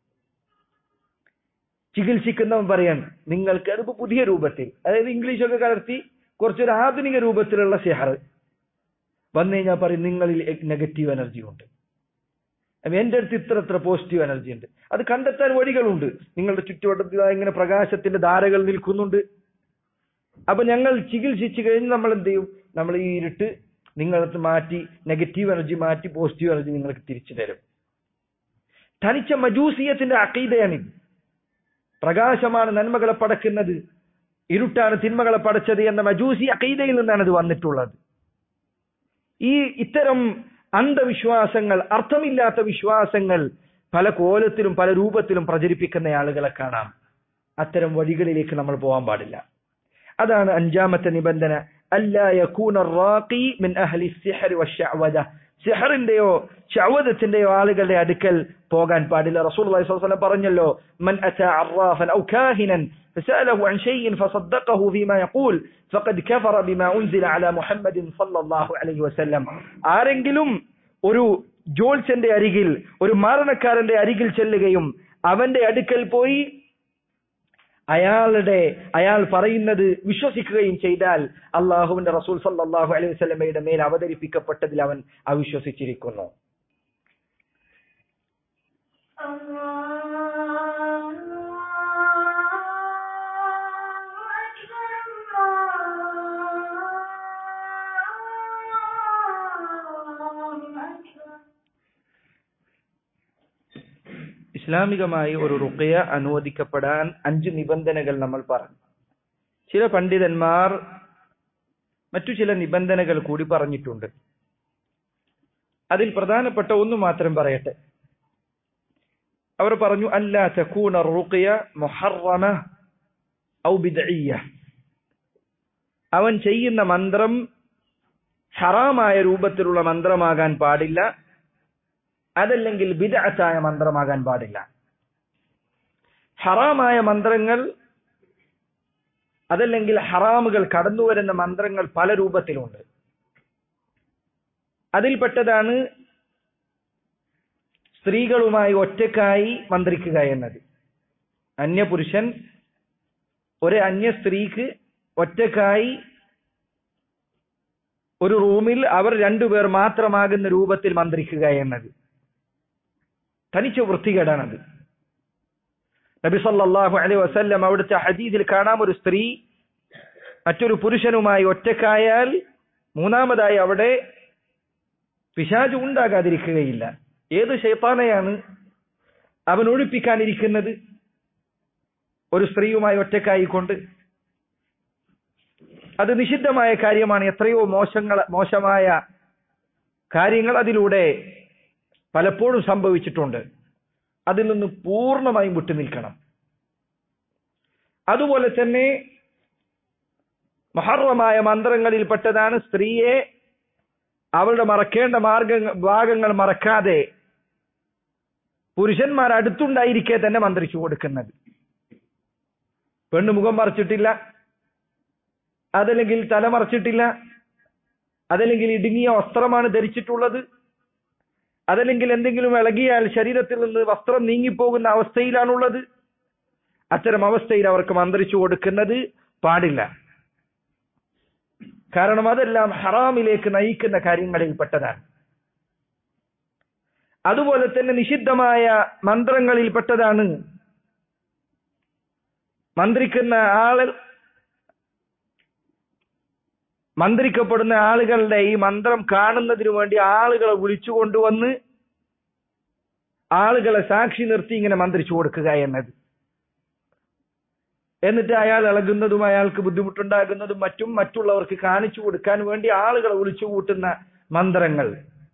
ചികിത്സിക്കുന്നവൻ പറയാണ് നിങ്ങൾക്ക് അതിപ്പോ പുതിയ രൂപത്തിൽ അതായത് ഇംഗ്ലീഷൊക്കെ കലർത്തി കുറച്ചൊരു ആധുനിക രൂപത്തിലുള്ള സിഹർ വന്നു കഴിഞ്ഞാൽ പറയും നിങ്ങളിൽ നെഗറ്റീവ് എനർജി ഉണ്ട് അപ്പൊ എന്റെ അടുത്ത് ഇത്ര ഇത്ര പോസിറ്റീവ് എനർജി ഉണ്ട് അത് കണ്ടെത്താൻ വഴികളുണ്ട് നിങ്ങളുടെ ചുറ്റുവട്ടത്തിൽ ഇങ്ങനെ പ്രകാശത്തിന്റെ ധാരകൾ നിൽക്കുന്നുണ്ട് അപ്പൊ ഞങ്ങൾ ചികിത്സിച്ചു കഴിഞ്ഞ് നമ്മൾ എന്ത് ചെയ്യും നമ്മൾ ഈ ഇരുട്ട് നിങ്ങളടുത്ത് മാറ്റി നെഗറ്റീവ് എനർജി മാറ്റി പോസിറ്റീവ് എനർജി നിങ്ങൾക്ക് തിരിച്ചു തരും തനിച്ച മജൂസിയത്തിന്റെ അക്കീതയാണിത് പ്രകാശമാണ് നന്മകളെ പടക്കുന്നത് ഇരുട്ടാണ് തിന്മകളെ പടച്ചത് എന്ന മജൂസി അക്കീതയിൽ നിന്നാണ് ഇത് വന്നിട്ടുള്ളത് ഈ ഇത്തരം അന്ധവിശ്വാസങ്ങൾ അർത്ഥമില്ലാത്ത വിശ്വാസങ്ങൾ പല കോലത്തിലും പല രൂപത്തിലും പ്രചരിപ്പിക്കുന്ന ആളുകളെ കാണാം അത്തരം വഴികളിലേക്ക് നമ്മൾ പോകാൻ പാടില്ല അതാണ് അഞ്ചാമത്തെ നിബന്ധന അല്ലാ യകൂന റാഖി മിൻ അഹ്ലി സിഹർ വശഅവദ സിഹറിന്റെയോ ശവദത്തിന്റെയോ ആളുകളുടെ അടുക്കൽ പോകാൻ പാടില്ല റസൂലുള്ളാഹി സ്വല്ലല്ലാഹു അലൈഹി വസല്ലം പറഞ്ഞല്ലോ മൻ അതാ അറാഫൻ ഔ കാഹിനൻ فسأله عن شيء فصدقه فيما يقول فقد كفر بما أنزل على محمد صلى الله عليه وسلم ആരെങ്കിലും ഒരു ജോത്സ്യന്റെ അരികിൽ ഒരു മാരണക്കാരന്റെ അരികിൽ ചെല്ലുകയും അവന്റെ അടുക്കൽ പോയി അയാളുടെ അയാൾ പറയുന്നത് വിശ്വസിക്കുകയും ചെയ്താൽ അള്ളാഹുവിന്റെ റസൂൽ സല്ലാഹു അലൈഹി വസല്ലമയുടെ മേൽ അവതരിപ്പിക്കപ്പെട്ടതിൽ അവൻ അവിശ്വസിച്ചിരിക്കുന്നു ഇസ്ലാമികമായി ഒരു റുഖയ അനുവദിക്കപ്പെടാൻ അഞ്ച് നിബന്ധനകൾ നമ്മൾ പറഞ്ഞു ചില പണ്ഡിതന്മാർ മറ്റു ചില നിബന്ധനകൾ കൂടി പറഞ്ഞിട്ടുണ്ട് അതിൽ പ്രധാനപ്പെട്ട ഒന്ന് മാത്രം പറയട്ടെ അവർ പറഞ്ഞു അല്ലാ തക്കൂന റുഖയ മുഹറമ ഔ ബിദ്ഇയ്യ അവൻ ചെയ്യുന്ന മന്ത്രം ഹറാമായ രൂപത്തിലുള്ള മന്ത്രമാകാൻ പാടില്ല അതല്ലെങ്കിൽ ബിദഅത്തായ മന്ത്രമാകാൻ പാടില്ല ഹറാമായ മന്ത്രങ്ങൾ അതല്ലെങ്കിൽ ഹറാമുകൾ കടന്നു വരുന്ന മന്ത്രങ്ങൾ പല രൂപത്തിലുണ്ട് അതിൽപ്പെട്ടതാണ് സ്ത്രീകളുമായി ഒറ്റക്കായി മന്ത്രിക്കുക എന്നത് അന്യപുരുഷൻ ഒരു അന്യ സ്ത്രീക്ക് ഒറ്റക്കായി ഒരു റൂമിൽ അവർ രണ്ടുപേർ മാത്രമാകുന്ന രൂപത്തിൽ മന്ത്രിക്കുക എന്നത് തനിച്ച് വൃത്തികേടാണത് നബി സല്ലല്ലാഹു അലൈഹി വസല്ലം അവിടുത്തെ ഹദീസിൽ കാണാം ഒരു സ്ത്രീ മറ്റൊരു പുരുഷനുമായി ഒറ്റക്കായാൽ മൂന്നാമതായി അവിടെ പിശാജ് ഉണ്ടാകാതിരിക്കുകയില്ല ഏത് ഷെയ്ത്താനെയാണ് അവൻ ഒഴിപ്പിക്കാനിരിക്കുന്നത് ഒരു സ്ത്രീയുമായി ഒറ്റക്കായിക്കൊണ്ട് അത് നിഷിദ്ധമായ കാര്യമാണ് എത്രയോ മോശങ്ങൾ മോശമായ കാര്യങ്ങൾ അതിലൂടെ പലപ്പോഴും സംഭവിച്ചിട്ടുണ്ട് അതിൽ നിന്ന് പൂർണ്ണമായും വിട്ടുനിൽക്കണം അതുപോലെ തന്നെ മഹർവമായ മന്ത്രങ്ങളിൽപ്പെട്ടതാണ് സ്ത്രീയെ അവളുടെ മറക്കേണ്ട മാർഗ ഭാഗങ്ങൾ മറക്കാതെ പുരുഷന്മാർ അടുത്തുണ്ടായിരിക്കെ തന്നെ മന്ത്രിച്ചു കൊടുക്കുന്നത് പെണ്ണ് മുഖം മറച്ചിട്ടില്ല അതല്ലെങ്കിൽ തല മറച്ചിട്ടില്ല അതല്ലെങ്കിൽ ഇടുങ്ങിയ വസ്ത്രമാണ് ധരിച്ചിട്ടുള്ളത് അതല്ലെങ്കിൽ എന്തെങ്കിലും ഇളകിയാൽ ശരീരത്തിൽ നിന്ന് വസ്ത്രം നീങ്ങിപ്പോകുന്ന അവസ്ഥയിലാണുള്ളത് അത്തരം അവസ്ഥയിൽ അവർക്ക് മന്ത്രിച്ചു കൊടുക്കുന്നത് പാടില്ല കാരണം അതെല്ലാം ഹറാമിലേക്ക് നയിക്കുന്ന കാര്യങ്ങളിൽപ്പെട്ടതാണ് അതുപോലെ തന്നെ നിഷിദ്ധമായ മന്ത്രങ്ങളിൽപ്പെട്ടതാണ് മന്ത്രിക്കുന്ന ആള് മന്ത്രിക്കപ്പെടുന്ന ആളുകളുടെ ഈ മന്ത്രം കാണുന്നതിനു വേണ്ടി ആളുകളെ വിളിച്ചു കൊണ്ടുവന്ന് ആളുകളെ സാക്ഷി നിർത്തി ഇങ്ങനെ മന്ത്രിച്ചു കൊടുക്കുക എന്നത് എന്നിട്ട് അയാൾ ഇളകുന്നതും അയാൾക്ക് ബുദ്ധിമുട്ടുണ്ടാകുന്നതും മറ്റും മറ്റുള്ളവർക്ക് കാണിച്ചു കൊടുക്കാൻ വേണ്ടി ആളുകളെ വിളിച്ചു കൂട്ടുന്ന മന്ത്രങ്ങൾ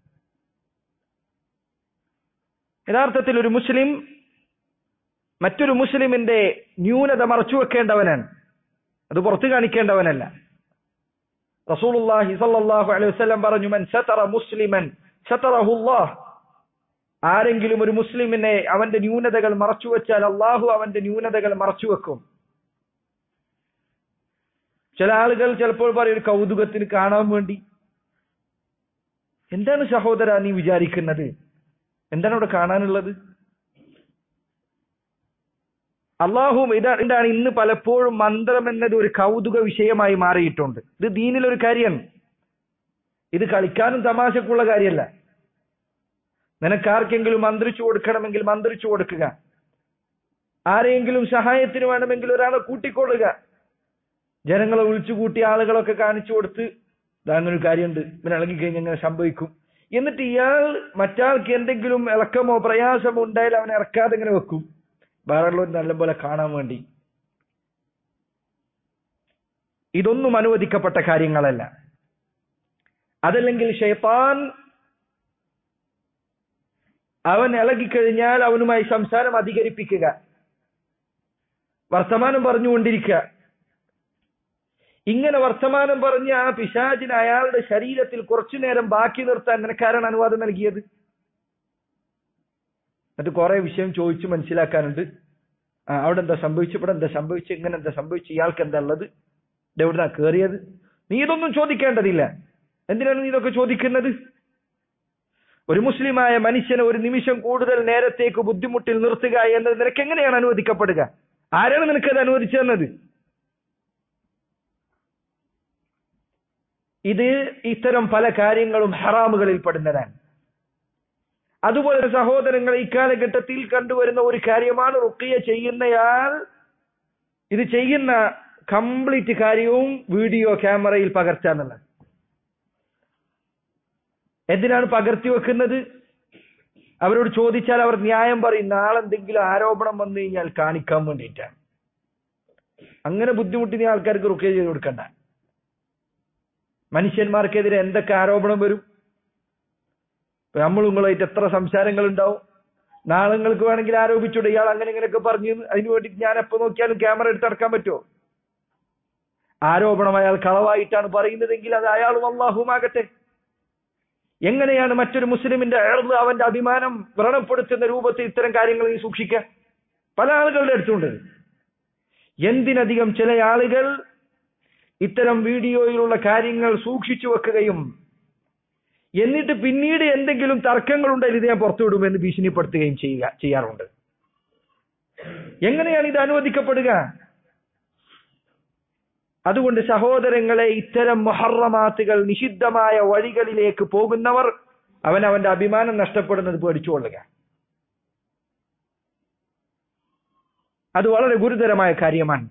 യഥാർത്ഥത്തിൽ ഒരു മുസ്ലിം മറ്റൊരു മുസ്ലിമിന്റെ ന്യൂനത മറച്ചു വെക്കേണ്ടവനാണ് അത് പുറത്തു കാണിക്കേണ്ടവനല്ല റസൂലുള്ളാഹി സ്വല്ലല്ലാഹു അലൈഹി വസല്ലം പറഞ്ഞു മൻ സതറ മുസ്ലിമൻ സതറഹുല്ലാഹ് ആരെങ്കിലും ഒരു മുസ്ലിമിനെ അവന്റെ ന്യൂനതകൾ മറച്ചു വെച്ചാൽ അള്ളാഹു അവന്റെ ന്യൂനതകൾ മറച്ചു വെക്കും ചില ആളുകൾ ചിലപ്പോൾ പറയും ഒരു കൗതുകത്തിന് കാണാൻ വേണ്ടി എന്താണ് സഹോദര നീ വിചാരിക്കുന്നത് എന്താണ് അവിടെ കാണാനുള്ളത് അള്ളാഹും ഇതാണ് ഇന്ന് പലപ്പോഴും മന്ത്രം എന്നത് ഒരു കൗതുക വിഷയമായി മാറിയിട്ടുണ്ട് ഇത് ദീനിലൊരു കാര്യമാണ് ഇത് കളിക്കാനും തമാശക്കുള്ള കാര്യമല്ല നിനക്ക് ആർക്കെങ്കിലും മന്ത്രിച്ചു കൊടുക്കണമെങ്കിൽ മന്ത്രിച്ചു കൊടുക്കുക ആരെയെങ്കിലും സഹായത്തിന് വേണമെങ്കിൽ ഒരാളെ കൂട്ടിക്കൊള്ളുക ജനങ്ങളെ വിളിച്ചു കൂട്ടി ആളുകളൊക്കെ കാണിച്ചു കൊടുത്ത് ഇതാങ്ങനൊരു കാര്യമുണ്ട് ഇവന് ഇളകിക്കഴിഞ്ഞ് എങ്ങനെ സംഭവിക്കും എന്നിട്ട് ഇയാൾ മറ്റാൾക്ക് എന്തെങ്കിലും ഇളക്കമോ പ്രയാസമോ ഉണ്ടായാൽ അവനെ ഇറക്കാതെ ഇങ്ങനെ വെക്കും വേറെയുള്ളവർ നല്ലപോലെ കാണാൻ വേണ്ടി ഇതൊന്നും അനുവദിക്കപ്പെട്ട കാര്യങ്ങളല്ല അതല്ലെങ്കിൽ ഷെയ്ത്താൻ അവൻ ഇളകിക്കഴിഞ്ഞാൽ അവനുമായി സംസാരം അധികരിപ്പിക്കുക വർത്തമാനം പറഞ്ഞുകൊണ്ടിരിക്കുക ഇങ്ങനെ വർത്തമാനം പറഞ്ഞ് ആ പിശാചിന് അയാളുടെ ശരീരത്തിൽ കുറച്ചു നേരം ബാക്കി നിർത്താൻ നിനക്കാരാണ് അനുവാദം നൽകിയത് എന്നിട്ട് കുറെ വിഷയം ചോദിച്ചു മനസ്സിലാക്കാനുണ്ട് ആ അവിടെ എന്താ സംഭവിച്ചു ഇവിടെ എന്താ സംഭവിച്ചു ഇങ്ങനെ എന്താ സംഭവിച്ചു ഇയാൾക്ക് എന്താ ഉള്ളത് എവിടുന്നാ കേറിയത് നീ ഇതൊന്നും ചോദിക്കേണ്ടതില്ല എന്തിനാണ് നീ ഇതൊക്കെ ചോദിക്കുന്നത് ഒരു മുസ്ലിമായ മനുഷ്യനെ ഒരു നിമിഷം കൂടുതൽ നേരത്തേക്ക് ബുദ്ധിമുട്ടിൽ നിർത്തുക എന്നത് നിനക്ക് എങ്ങനെയാണ് അനുവദിക്കപ്പെടുക ആരാണ് നിനക്കത് അനുവദിച്ചു തന്നത് ഇത് ഇത്തരം പല കാര്യങ്ങളും ഹറാമുകളിൽ പെടുന്നതാണ് അതുപോലെ സഹോദരങ്ങൾ ഇക്കാലഘട്ടത്തിൽ കണ്ടുവരുന്ന ഒരു കാര്യമാണ് റുക്കിയ ചെയ്യുന്നയാൾ ഇത് ചെയ്യുന്ന കംപ്ലീറ്റ് കാര്യവും വീഡിയോ ക്യാമറയിൽ പകർത്താന്നുള്ളത് എന്തിനാണ് പകർത്തി വെക്കുന്നത് അവരോട് ചോദിച്ചാൽ അവർ ന്യായം പറയും നാളെ എന്തെങ്കിലും ആരോപണം വന്നു കഴിഞ്ഞാൽ കാണിക്കാൻ വേണ്ടിയിട്ടാണ് അങ്ങനെ ബുദ്ധിമുട്ടിന് ആൾക്കാർക്ക് റുക്കിയ ചെയ്ത് കൊടുക്കണ്ട മനുഷ്യന്മാർക്കെതിരെ എന്തൊക്കെ ആരോപണം വരും നമ്മൾ നിങ്ങളായിട്ട് എത്ര സംസാരങ്ങൾ ഉണ്ടാവും നാളെ നിങ്ങൾക്ക് വേണമെങ്കിൽ ആരോപിച്ചൂടെ ഇയാൾ അങ്ങനെ ഇങ്ങനെയൊക്കെ പറഞ്ഞു അതിനു വേണ്ടി ഞാൻ എപ്പോ നോക്കിയാലും ക്യാമറ എടുത്തടക്കാൻ പറ്റുമോ ആരോപണം അയാൾ കളവായിട്ടാണ് പറയുന്നതെങ്കിൽ അത് അയാളും അള്ളാഹുമാകട്ടെ എങ്ങനെയാണ് മറ്റൊരു മുസ്ലിമിന്റെ അയർന്ന് അവന്റെ അഭിമാനം വ്രണപ്പെടുത്തുന്ന രൂപത്തിൽ ഇത്തരം കാര്യങ്ങൾ നീ സൂക്ഷിക്കുക പല ആളുകളുടെ അടുത്തുണ്ട് എന്തിനധികം ചില ആളുകൾ ഇത്തരം വീഡിയോയിലുള്ള കാര്യങ്ങൾ സൂക്ഷിച്ചു വെക്കുകയും എന്നിട്ട് പിന്നീട് എന്തെങ്കിലും തർക്കങ്ങൾ ഉണ്ടെങ്കിൽ ഇത് ഞാൻ പുറത്തുവിടുമെന്ന് ഭീഷണിപ്പെടുത്തുകയും ചെയ്യുക ചെയ്യാറുണ്ട് എങ്ങനെയാണ് ഇത് അനുവദിക്കപ്പെടുക അതുകൊണ്ട് സഹോദരങ്ങളെ ഇത്തരം മൊഹറമാത്തുകൾ നിഷിദ്ധമായ വഴികളിലേക്ക് പോകുന്നവർ അവൻ അവന്റെ അഭിമാനം നഷ്ടപ്പെടുന്നത് പേടിച്ചുകൊള്ളുക അത് വളരെ ഗുരുതരമായ കാര്യമാണ്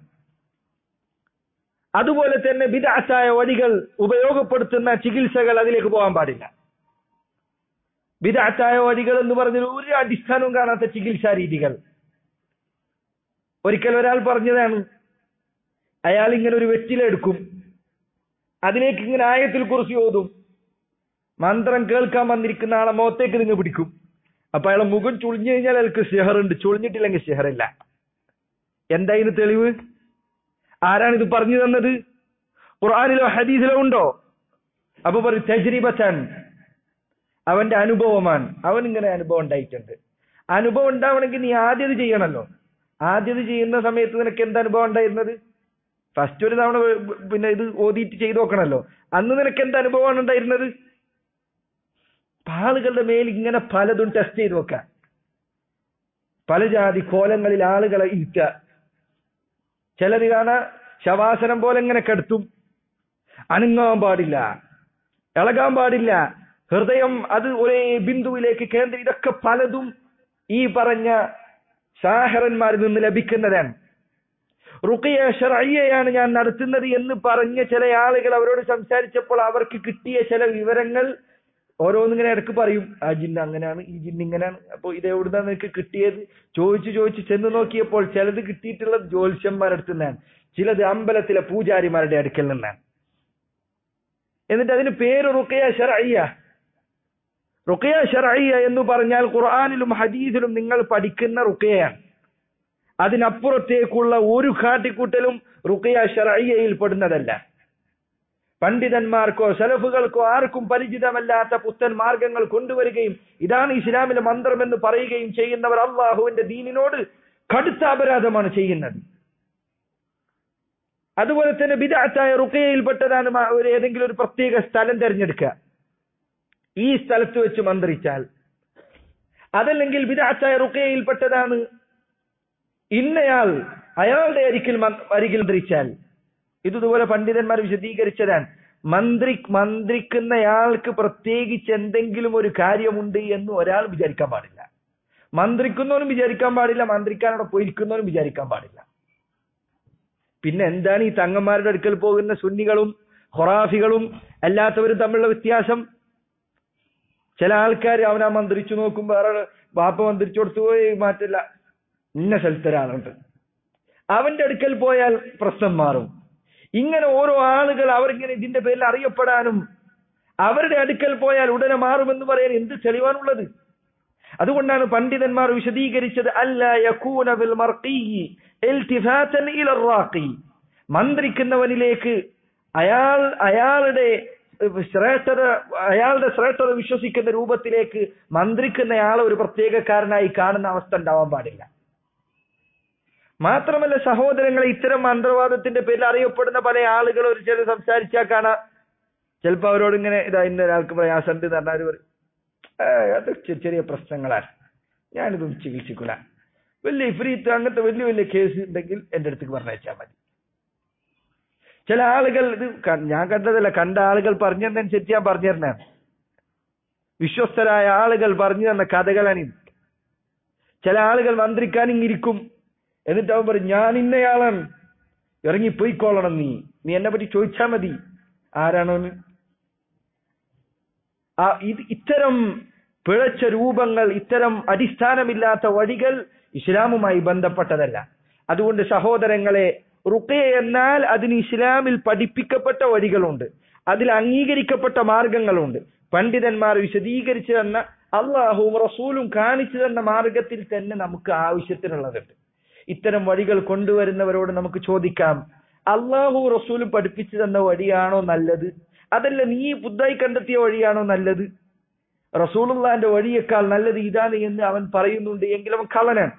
അതുപോലെ തന്നെ വിദാത്തായ വഴികൾ ഉപയോഗപ്പെടുത്തുന്ന ചികിത്സകൾ അതിലേക്ക് പോകാൻ പാടില്ല വിദാത്തായ വഴികൾ എന്ന് പറഞ്ഞാൽ ഒരു അടിസ്ഥാനവും കാണാത്ത ചികിത്സാ രീതികൾ ഒരിക്കൽ ഒരാൾ പറഞ്ഞതാണ് അയാൾ ഇങ്ങനെ ഒരു വെറ്റിലെടുക്കും അതിലേക്ക് ഇങ്ങനെ ആയത്തിൽ കുറിച്ച് ഓതും മന്ത്രം കേൾക്കാൻ വന്നിരിക്കുന്ന ആളെ മുഖത്തേക്ക് നിങ്ങൾ പിടിക്കും അപ്പൊ അയാളെ മുഖം ചുളിഞ്ഞു കഴിഞ്ഞാൽ അയാൾക്ക് ഷെഹറുണ്ട് ചുളിഞ്ഞിട്ടില്ലെങ്കിൽ ഷെഹറില്ല എന്താ ഇതിന് തെളിവ് ആരാണ് ഇത് പറഞ്ഞു തന്നത് ഖുർആാനിലോ ഹദീസിലോ ഉണ്ടോ അപ്പൊ പറയും തജ്രീബത്താൻ അവന്റെ അനുഭവമാണ് അവൻ ഇങ്ങനെ അനുഭവം ഉണ്ടായിട്ടുണ്ട് അനുഭവം ഉണ്ടാവണമെങ്കിൽ നീ ആദ്യം ഇത് ചെയ്യണമല്ലോ ആദ്യം ഇത് ചെയ്യുന്ന സമയത്ത് നിനക്ക് എന്ത് അനുഭവം ഉണ്ടായിരുന്നത് ഫസ്റ്റ് ഒരു തവണ പിന്നെ ഇത് ഓതിയിട്ട് ചെയ്തു നോക്കണല്ലോ അന്ന് നിനക്ക് എന്ത് അനുഭവമാണ് ഉണ്ടായിരുന്നത് ആളുകളുടെ മേൽ ഇങ്ങനെ പലതും ടെസ്റ്റ് ചെയ്ത് നോക്കാം പല ജാതി കോലങ്ങളിൽ ആളുകളെ ഇരുത്തുക ചിലത് കാണാ ശവാസനം പോലെ ഇങ്ങനെ കെടുത്തും അനങ്ങാൻ പാടില്ല ഇളകാൻ പാടില്ല ഹൃദയം അത് ഒരേ ബിന്ദുവിലേക്ക് കേന്ദ്ര ഇതൊക്കെ പലതും ഈ പറഞ്ഞ സാഹറന്മാരിൽ നിന്ന് ലഭിക്കുന്നതാണ് റുക്കിയ ഷറയ്യയാണ് ഞാൻ നടത്തുന്നത് എന്ന് പറഞ്ഞ ചില ആളുകൾ അവരോട് സംസാരിച്ചപ്പോൾ അവർക്ക് കിട്ടിയ ചില വിവരങ്ങൾ ഓരോന്നിങ്ങനെ ഇടക്ക് പറയും ആ ജിന്ന് അങ്ങനെയാണ് ഈ ജിന്ന് ഇങ്ങനെയാണ് അപ്പൊ ഇത് എവിടുന്നാ നിനക്ക് കിട്ടിയത് ചോദിച്ചു ചോദിച്ചു ചെന്ന് നോക്കിയപ്പോൾ ചിലത് കിട്ടിയിട്ടുള്ളത് ജ്യോത്സ്യന്മാരുടെ അടുത്ത് നിന്നാണ് ചിലത് അമ്പലത്തിലെ പൂജാരിമാരുടെ അടുക്കൽ നിന്നാണ് എന്നിട്ട് അതിന് പേര് റുക്കയ ഷറയ്യ റുക്കയ ഷറയ്യ എന്ന് പറഞ്ഞാൽ ഖുർആാനിലും ഹദീസിലും നിങ്ങൾ പഠിക്കുന്ന റുക്കയാണ് അതിനപ്പുറത്തേക്കുള്ള ഒരു കാട്ടിക്കൂട്ടലും റുക്കയ ഷറയ്യയിൽ പെടുന്നതല്ല പണ്ഡിതന്മാർക്കോ സലഫുകൾക്കോ ആർക്കും പരിചിതമല്ലാത്ത പുത്തൻ മാർഗങ്ങൾ കൊണ്ടുവരികയും ഇതാണ് ഇസ്ലാമിലെ മന്ത്രം എന്ന് പറയുകയും ചെയ്യുന്നവർ അള്ളാഹുവിന്റെ ദീനിനോട് കടുത്ത അപരാധമാണ് ചെയ്യുന്നത് അതുപോലെ തന്നെ ബിദാത്തായ റുക്കയിൽപ്പെട്ടതാണ് ഒരു ഏതെങ്കിലും ഒരു പ്രത്യേക സ്ഥലം തിരഞ്ഞെടുക്കുക ഈ സ്ഥലത്ത് വെച്ച് മന്ത്രിച്ചാൽ അതല്ലെങ്കിൽ ബിദാത്തായ റുക്കയിൽപ്പെട്ടതാണ് ഇന്നയാൾ അയാളുടെ അരികിൽ അരികിൽ മന്ത്രിച്ചാൽ ഇതുപോലെ പണ്ഡിതന്മാർ വിശദീകരിച്ചതാണ് മന്ത്രി മന്ത്രിക്കുന്നയാൾക്ക് പ്രത്യേകിച്ച് എന്തെങ്കിലും ഒരു കാര്യമുണ്ട് എന്ന് ഒരാൾ വിചാരിക്കാൻ പാടില്ല മന്ത്രിക്കുന്നവനും വിചാരിക്കാൻ പാടില്ല മന്ത്രിക്കാനോടെ പോയിരിക്കുന്നവനും വിചാരിക്കാൻ പാടില്ല പിന്നെ എന്താണ് ഈ തങ്ങന്മാരുടെ അടുക്കൽ പോകുന്ന സുന്നികളും ഹൊറാഫികളും അല്ലാത്തവരും തമ്മിലുള്ള വ്യത്യാസം ചില ആൾക്കാർ അവനാ മന്ത്രിച്ചു നോക്കും വേറെ ബാപ്പ മന്ത്രിച്ചു കൊടുത്തു പോയി മാറ്റില്ല ഇന്ന സ്ഥലത്ത് ഒരാളുണ്ട് അവന്റെ അടുക്കൽ പോയാൽ പ്രശ്നം മാറും ഇങ്ങനെ ഓരോ ആളുകൾ അവരിങ്ങനെ ഇതിന്റെ പേരിൽ അറിയപ്പെടാനും അവരുടെ അടുക്കൽ പോയാൽ ഉടനെ മാറുമെന്ന് പറയാൻ എന്ത് തെളിവാണുള്ളത് അതുകൊണ്ടാണ് പണ്ഡിതന്മാർ വിശദീകരിച്ചത് അല്ല യകൂന ബിൽ മർഖീ ഇൽതിഫാതൻ ഇല റാഖി മന്ത്രിക്കുന്നവനിലേക്ക് അയാൾ അയാളുടെ ശ്രേഷ്ഠത അയാളുടെ ശ്രേഷ്ഠത വിശ്വസിക്കുന്ന രൂപത്തിലേക്ക് മന്ത്രിക്കുന്നയാളെ ഒരു പ്രത്യേകക്കാരനായി കാണുന്ന അവസ്ഥ ഉണ്ടാവാൻ പാടില്ല മാത്രമല്ല സഹോദരങ്ങളെ ഇത്തരം മന്ത്രവാദത്തിന്റെ പേരിൽ അറിയപ്പെടുന്ന പല ആളുകൾ ഒരു ചില സംസാരിച്ചാൽ കാണാം ചിലപ്പോ അവരോട് ഇങ്ങനെ ഇതാ ഇന്ന ഒരാൾക്ക് പ്രയാസമുണ്ട് എന്ന് പറഞ്ഞാൽ പറയും അത് ചെറിയ പ്രശ്നങ്ങളാണ് ഞാനിതൊന്നും ചികിത്സിക്കൂല വലിയ ഇഫ്രീത്ത് അങ്ങനത്തെ വലിയ വലിയ കേസ് ഉണ്ടെങ്കിൽ എന്റെ അടുത്തേക്ക് പറഞ്ഞയച്ചാൽ മതി ചില ആളുകൾ ഇത് ഞാൻ കണ്ടതല്ല കണ്ട ആളുകൾ പറഞ്ഞു തന്നനുസരിച്ച് ഞാൻ പറഞ്ഞു തരണ വിശ്വസ്തരായ ആളുകൾ പറഞ്ഞു തന്ന കഥകളാണ് ചില ആളുകൾ മന്ത്രിക്കാൻ ഇങ്ങിരിക്കും എന്നിട്ട് അവൻ പറയും ഞാൻ ഇന്നയാളാണ് ഇറങ്ങി പോയിക്കോളണം നീ നീ എന്നെ പറ്റി ചോദിച്ചാ മതി ആരാണോന്ന് ആ ഇത് ഇത്തരം പിഴച്ച രൂപങ്ങൾ ഇത്തരം അടിസ്ഥാനമില്ലാത്ത വഴികൾ ഇസ്ലാമുമായി ബന്ധപ്പെട്ടതല്ല അതുകൊണ്ട് സഹോദരങ്ങളെ റുക്കയ എന്നാൽ അതിന് ഇസ്ലാമിൽ പഠിപ്പിക്കപ്പെട്ട വഴികളുണ്ട് അതിൽ അംഗീകരിക്കപ്പെട്ട മാർഗങ്ങളുണ്ട് പണ്ഡിതന്മാർ വിശദീകരിച്ചു തന്ന അള്ളാഹുവും റസൂലും കാണിച്ചു തന്ന മാർഗത്തിൽ തന്നെ നമുക്ക് ആവശ്യത്തിനുള്ളതുണ്ട് ഇത്തരം വഴികൾ കൊണ്ടുവരുന്നവരോട് നമുക്ക് ചോദിക്കാം അള്ളാഹു റസൂലും പഠിപ്പിച്ചു തന്ന വഴിയാണോ നല്ലത് അതല്ല നീ പുതുതായി കണ്ടെത്തിയ വഴിയാണോ നല്ലത് റസൂലുള്ളാന്റെ വഴിയേക്കാൾ നല്ലത് ഇതാണ് എന്ന് അവൻ പറയുന്നുണ്ട് എങ്കിൽ അവൻ കള്ളനാണ്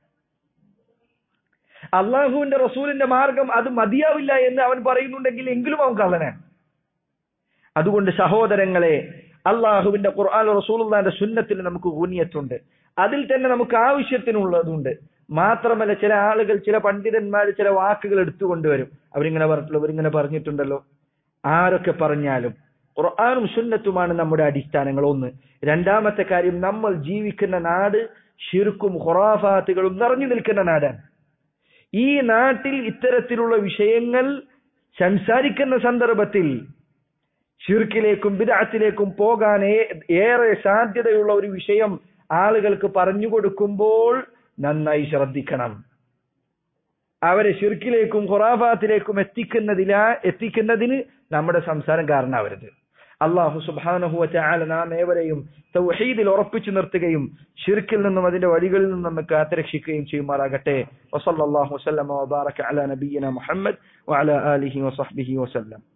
അള്ളാഹുവിന്റെ റസൂലിന്റെ മാർഗം അത് മതിയാവില്ല എന്ന് അവൻ പറയുന്നുണ്ടെങ്കിൽ എങ്കിലും അവൻ കള്ളനാണ് അതുകൊണ്ട് സഹോദരങ്ങളെ അള്ളാഹുവിന്റെ ഖുർആൻ റസൂലുള്ളാന്റെ സുന്നത്തിൽ നമുക്ക് ഊന്നിയത്തുണ്ട് അതിൽ തന്നെ നമുക്ക് ആവശ്യത്തിനുള്ളതുണ്ട് മാത്രമല്ല ചില ആളുകൾ ചില പണ്ഡിതന്മാർ ചില വാക്കുകൾ എടുത്തുകൊണ്ടുവരും അവരിങ്ങനെ പറഞ്ഞിട്ടുള്ളൂ അവരിങ്ങനെ പറഞ്ഞിട്ടുണ്ടല്ലോ ആരൊക്കെ പറഞ്ഞാലും ഖുർആാനും സുന്നത്തുമാണ് നമ്മുടെ അടിസ്ഥാനങ്ങൾ ഒന്ന് രണ്ടാമത്തെ കാര്യം നമ്മൾ ജീവിക്കുന്ന നാട് ഷിർക്കും ഖുറാഫാത്തുകളും നിറഞ്ഞു നിൽക്കുന്ന നാടാണ് ഈ നാട്ടിൽ ഇത്തരത്തിലുള്ള വിഷയങ്ങൾ സംസാരിക്കുന്ന സന്ദർഭത്തിൽ ഷിർക്കിലേക്കും ബിദഅത്തിലേക്കും പോകാൻ ഏ- ഏറെ സാധ്യതയുള്ള ഒരു വിഷയം ആളുകൾക്ക് പറഞ്ഞു കൊടുക്കുമ്പോൾ നന്നായി ശ്രദ്ധിക്കണം അവരെ ഷിർക്കിലേക്കും ഖുറാഫാത്തിലേക്കും എത്തിക്കുന്നതില എത്തിക്കുന്നതിന് നമ്മുടെ സംസാരം കാരണമാവരുത് അള്ളാഹു സുബാനഹു ചാല നാം ഏവരെയും തൗഹീദിൽ ഉറപ്പിച്ചു നിർത്തുകയും ഷിർക്കിൽ നിന്നും അതിന്റെ വഴികളിൽ നിന്നും നമ്മെ കാത്തുരക്ഷിക്കുകയും ചെയ്യുമാറാകട്ടെ വസല്ലാഹു വസല്ലമ വബാറക അല നബിയന മുഹമ്മദ് വഅല ആലിഹി വസഹ്ബിഹി വസല്ലം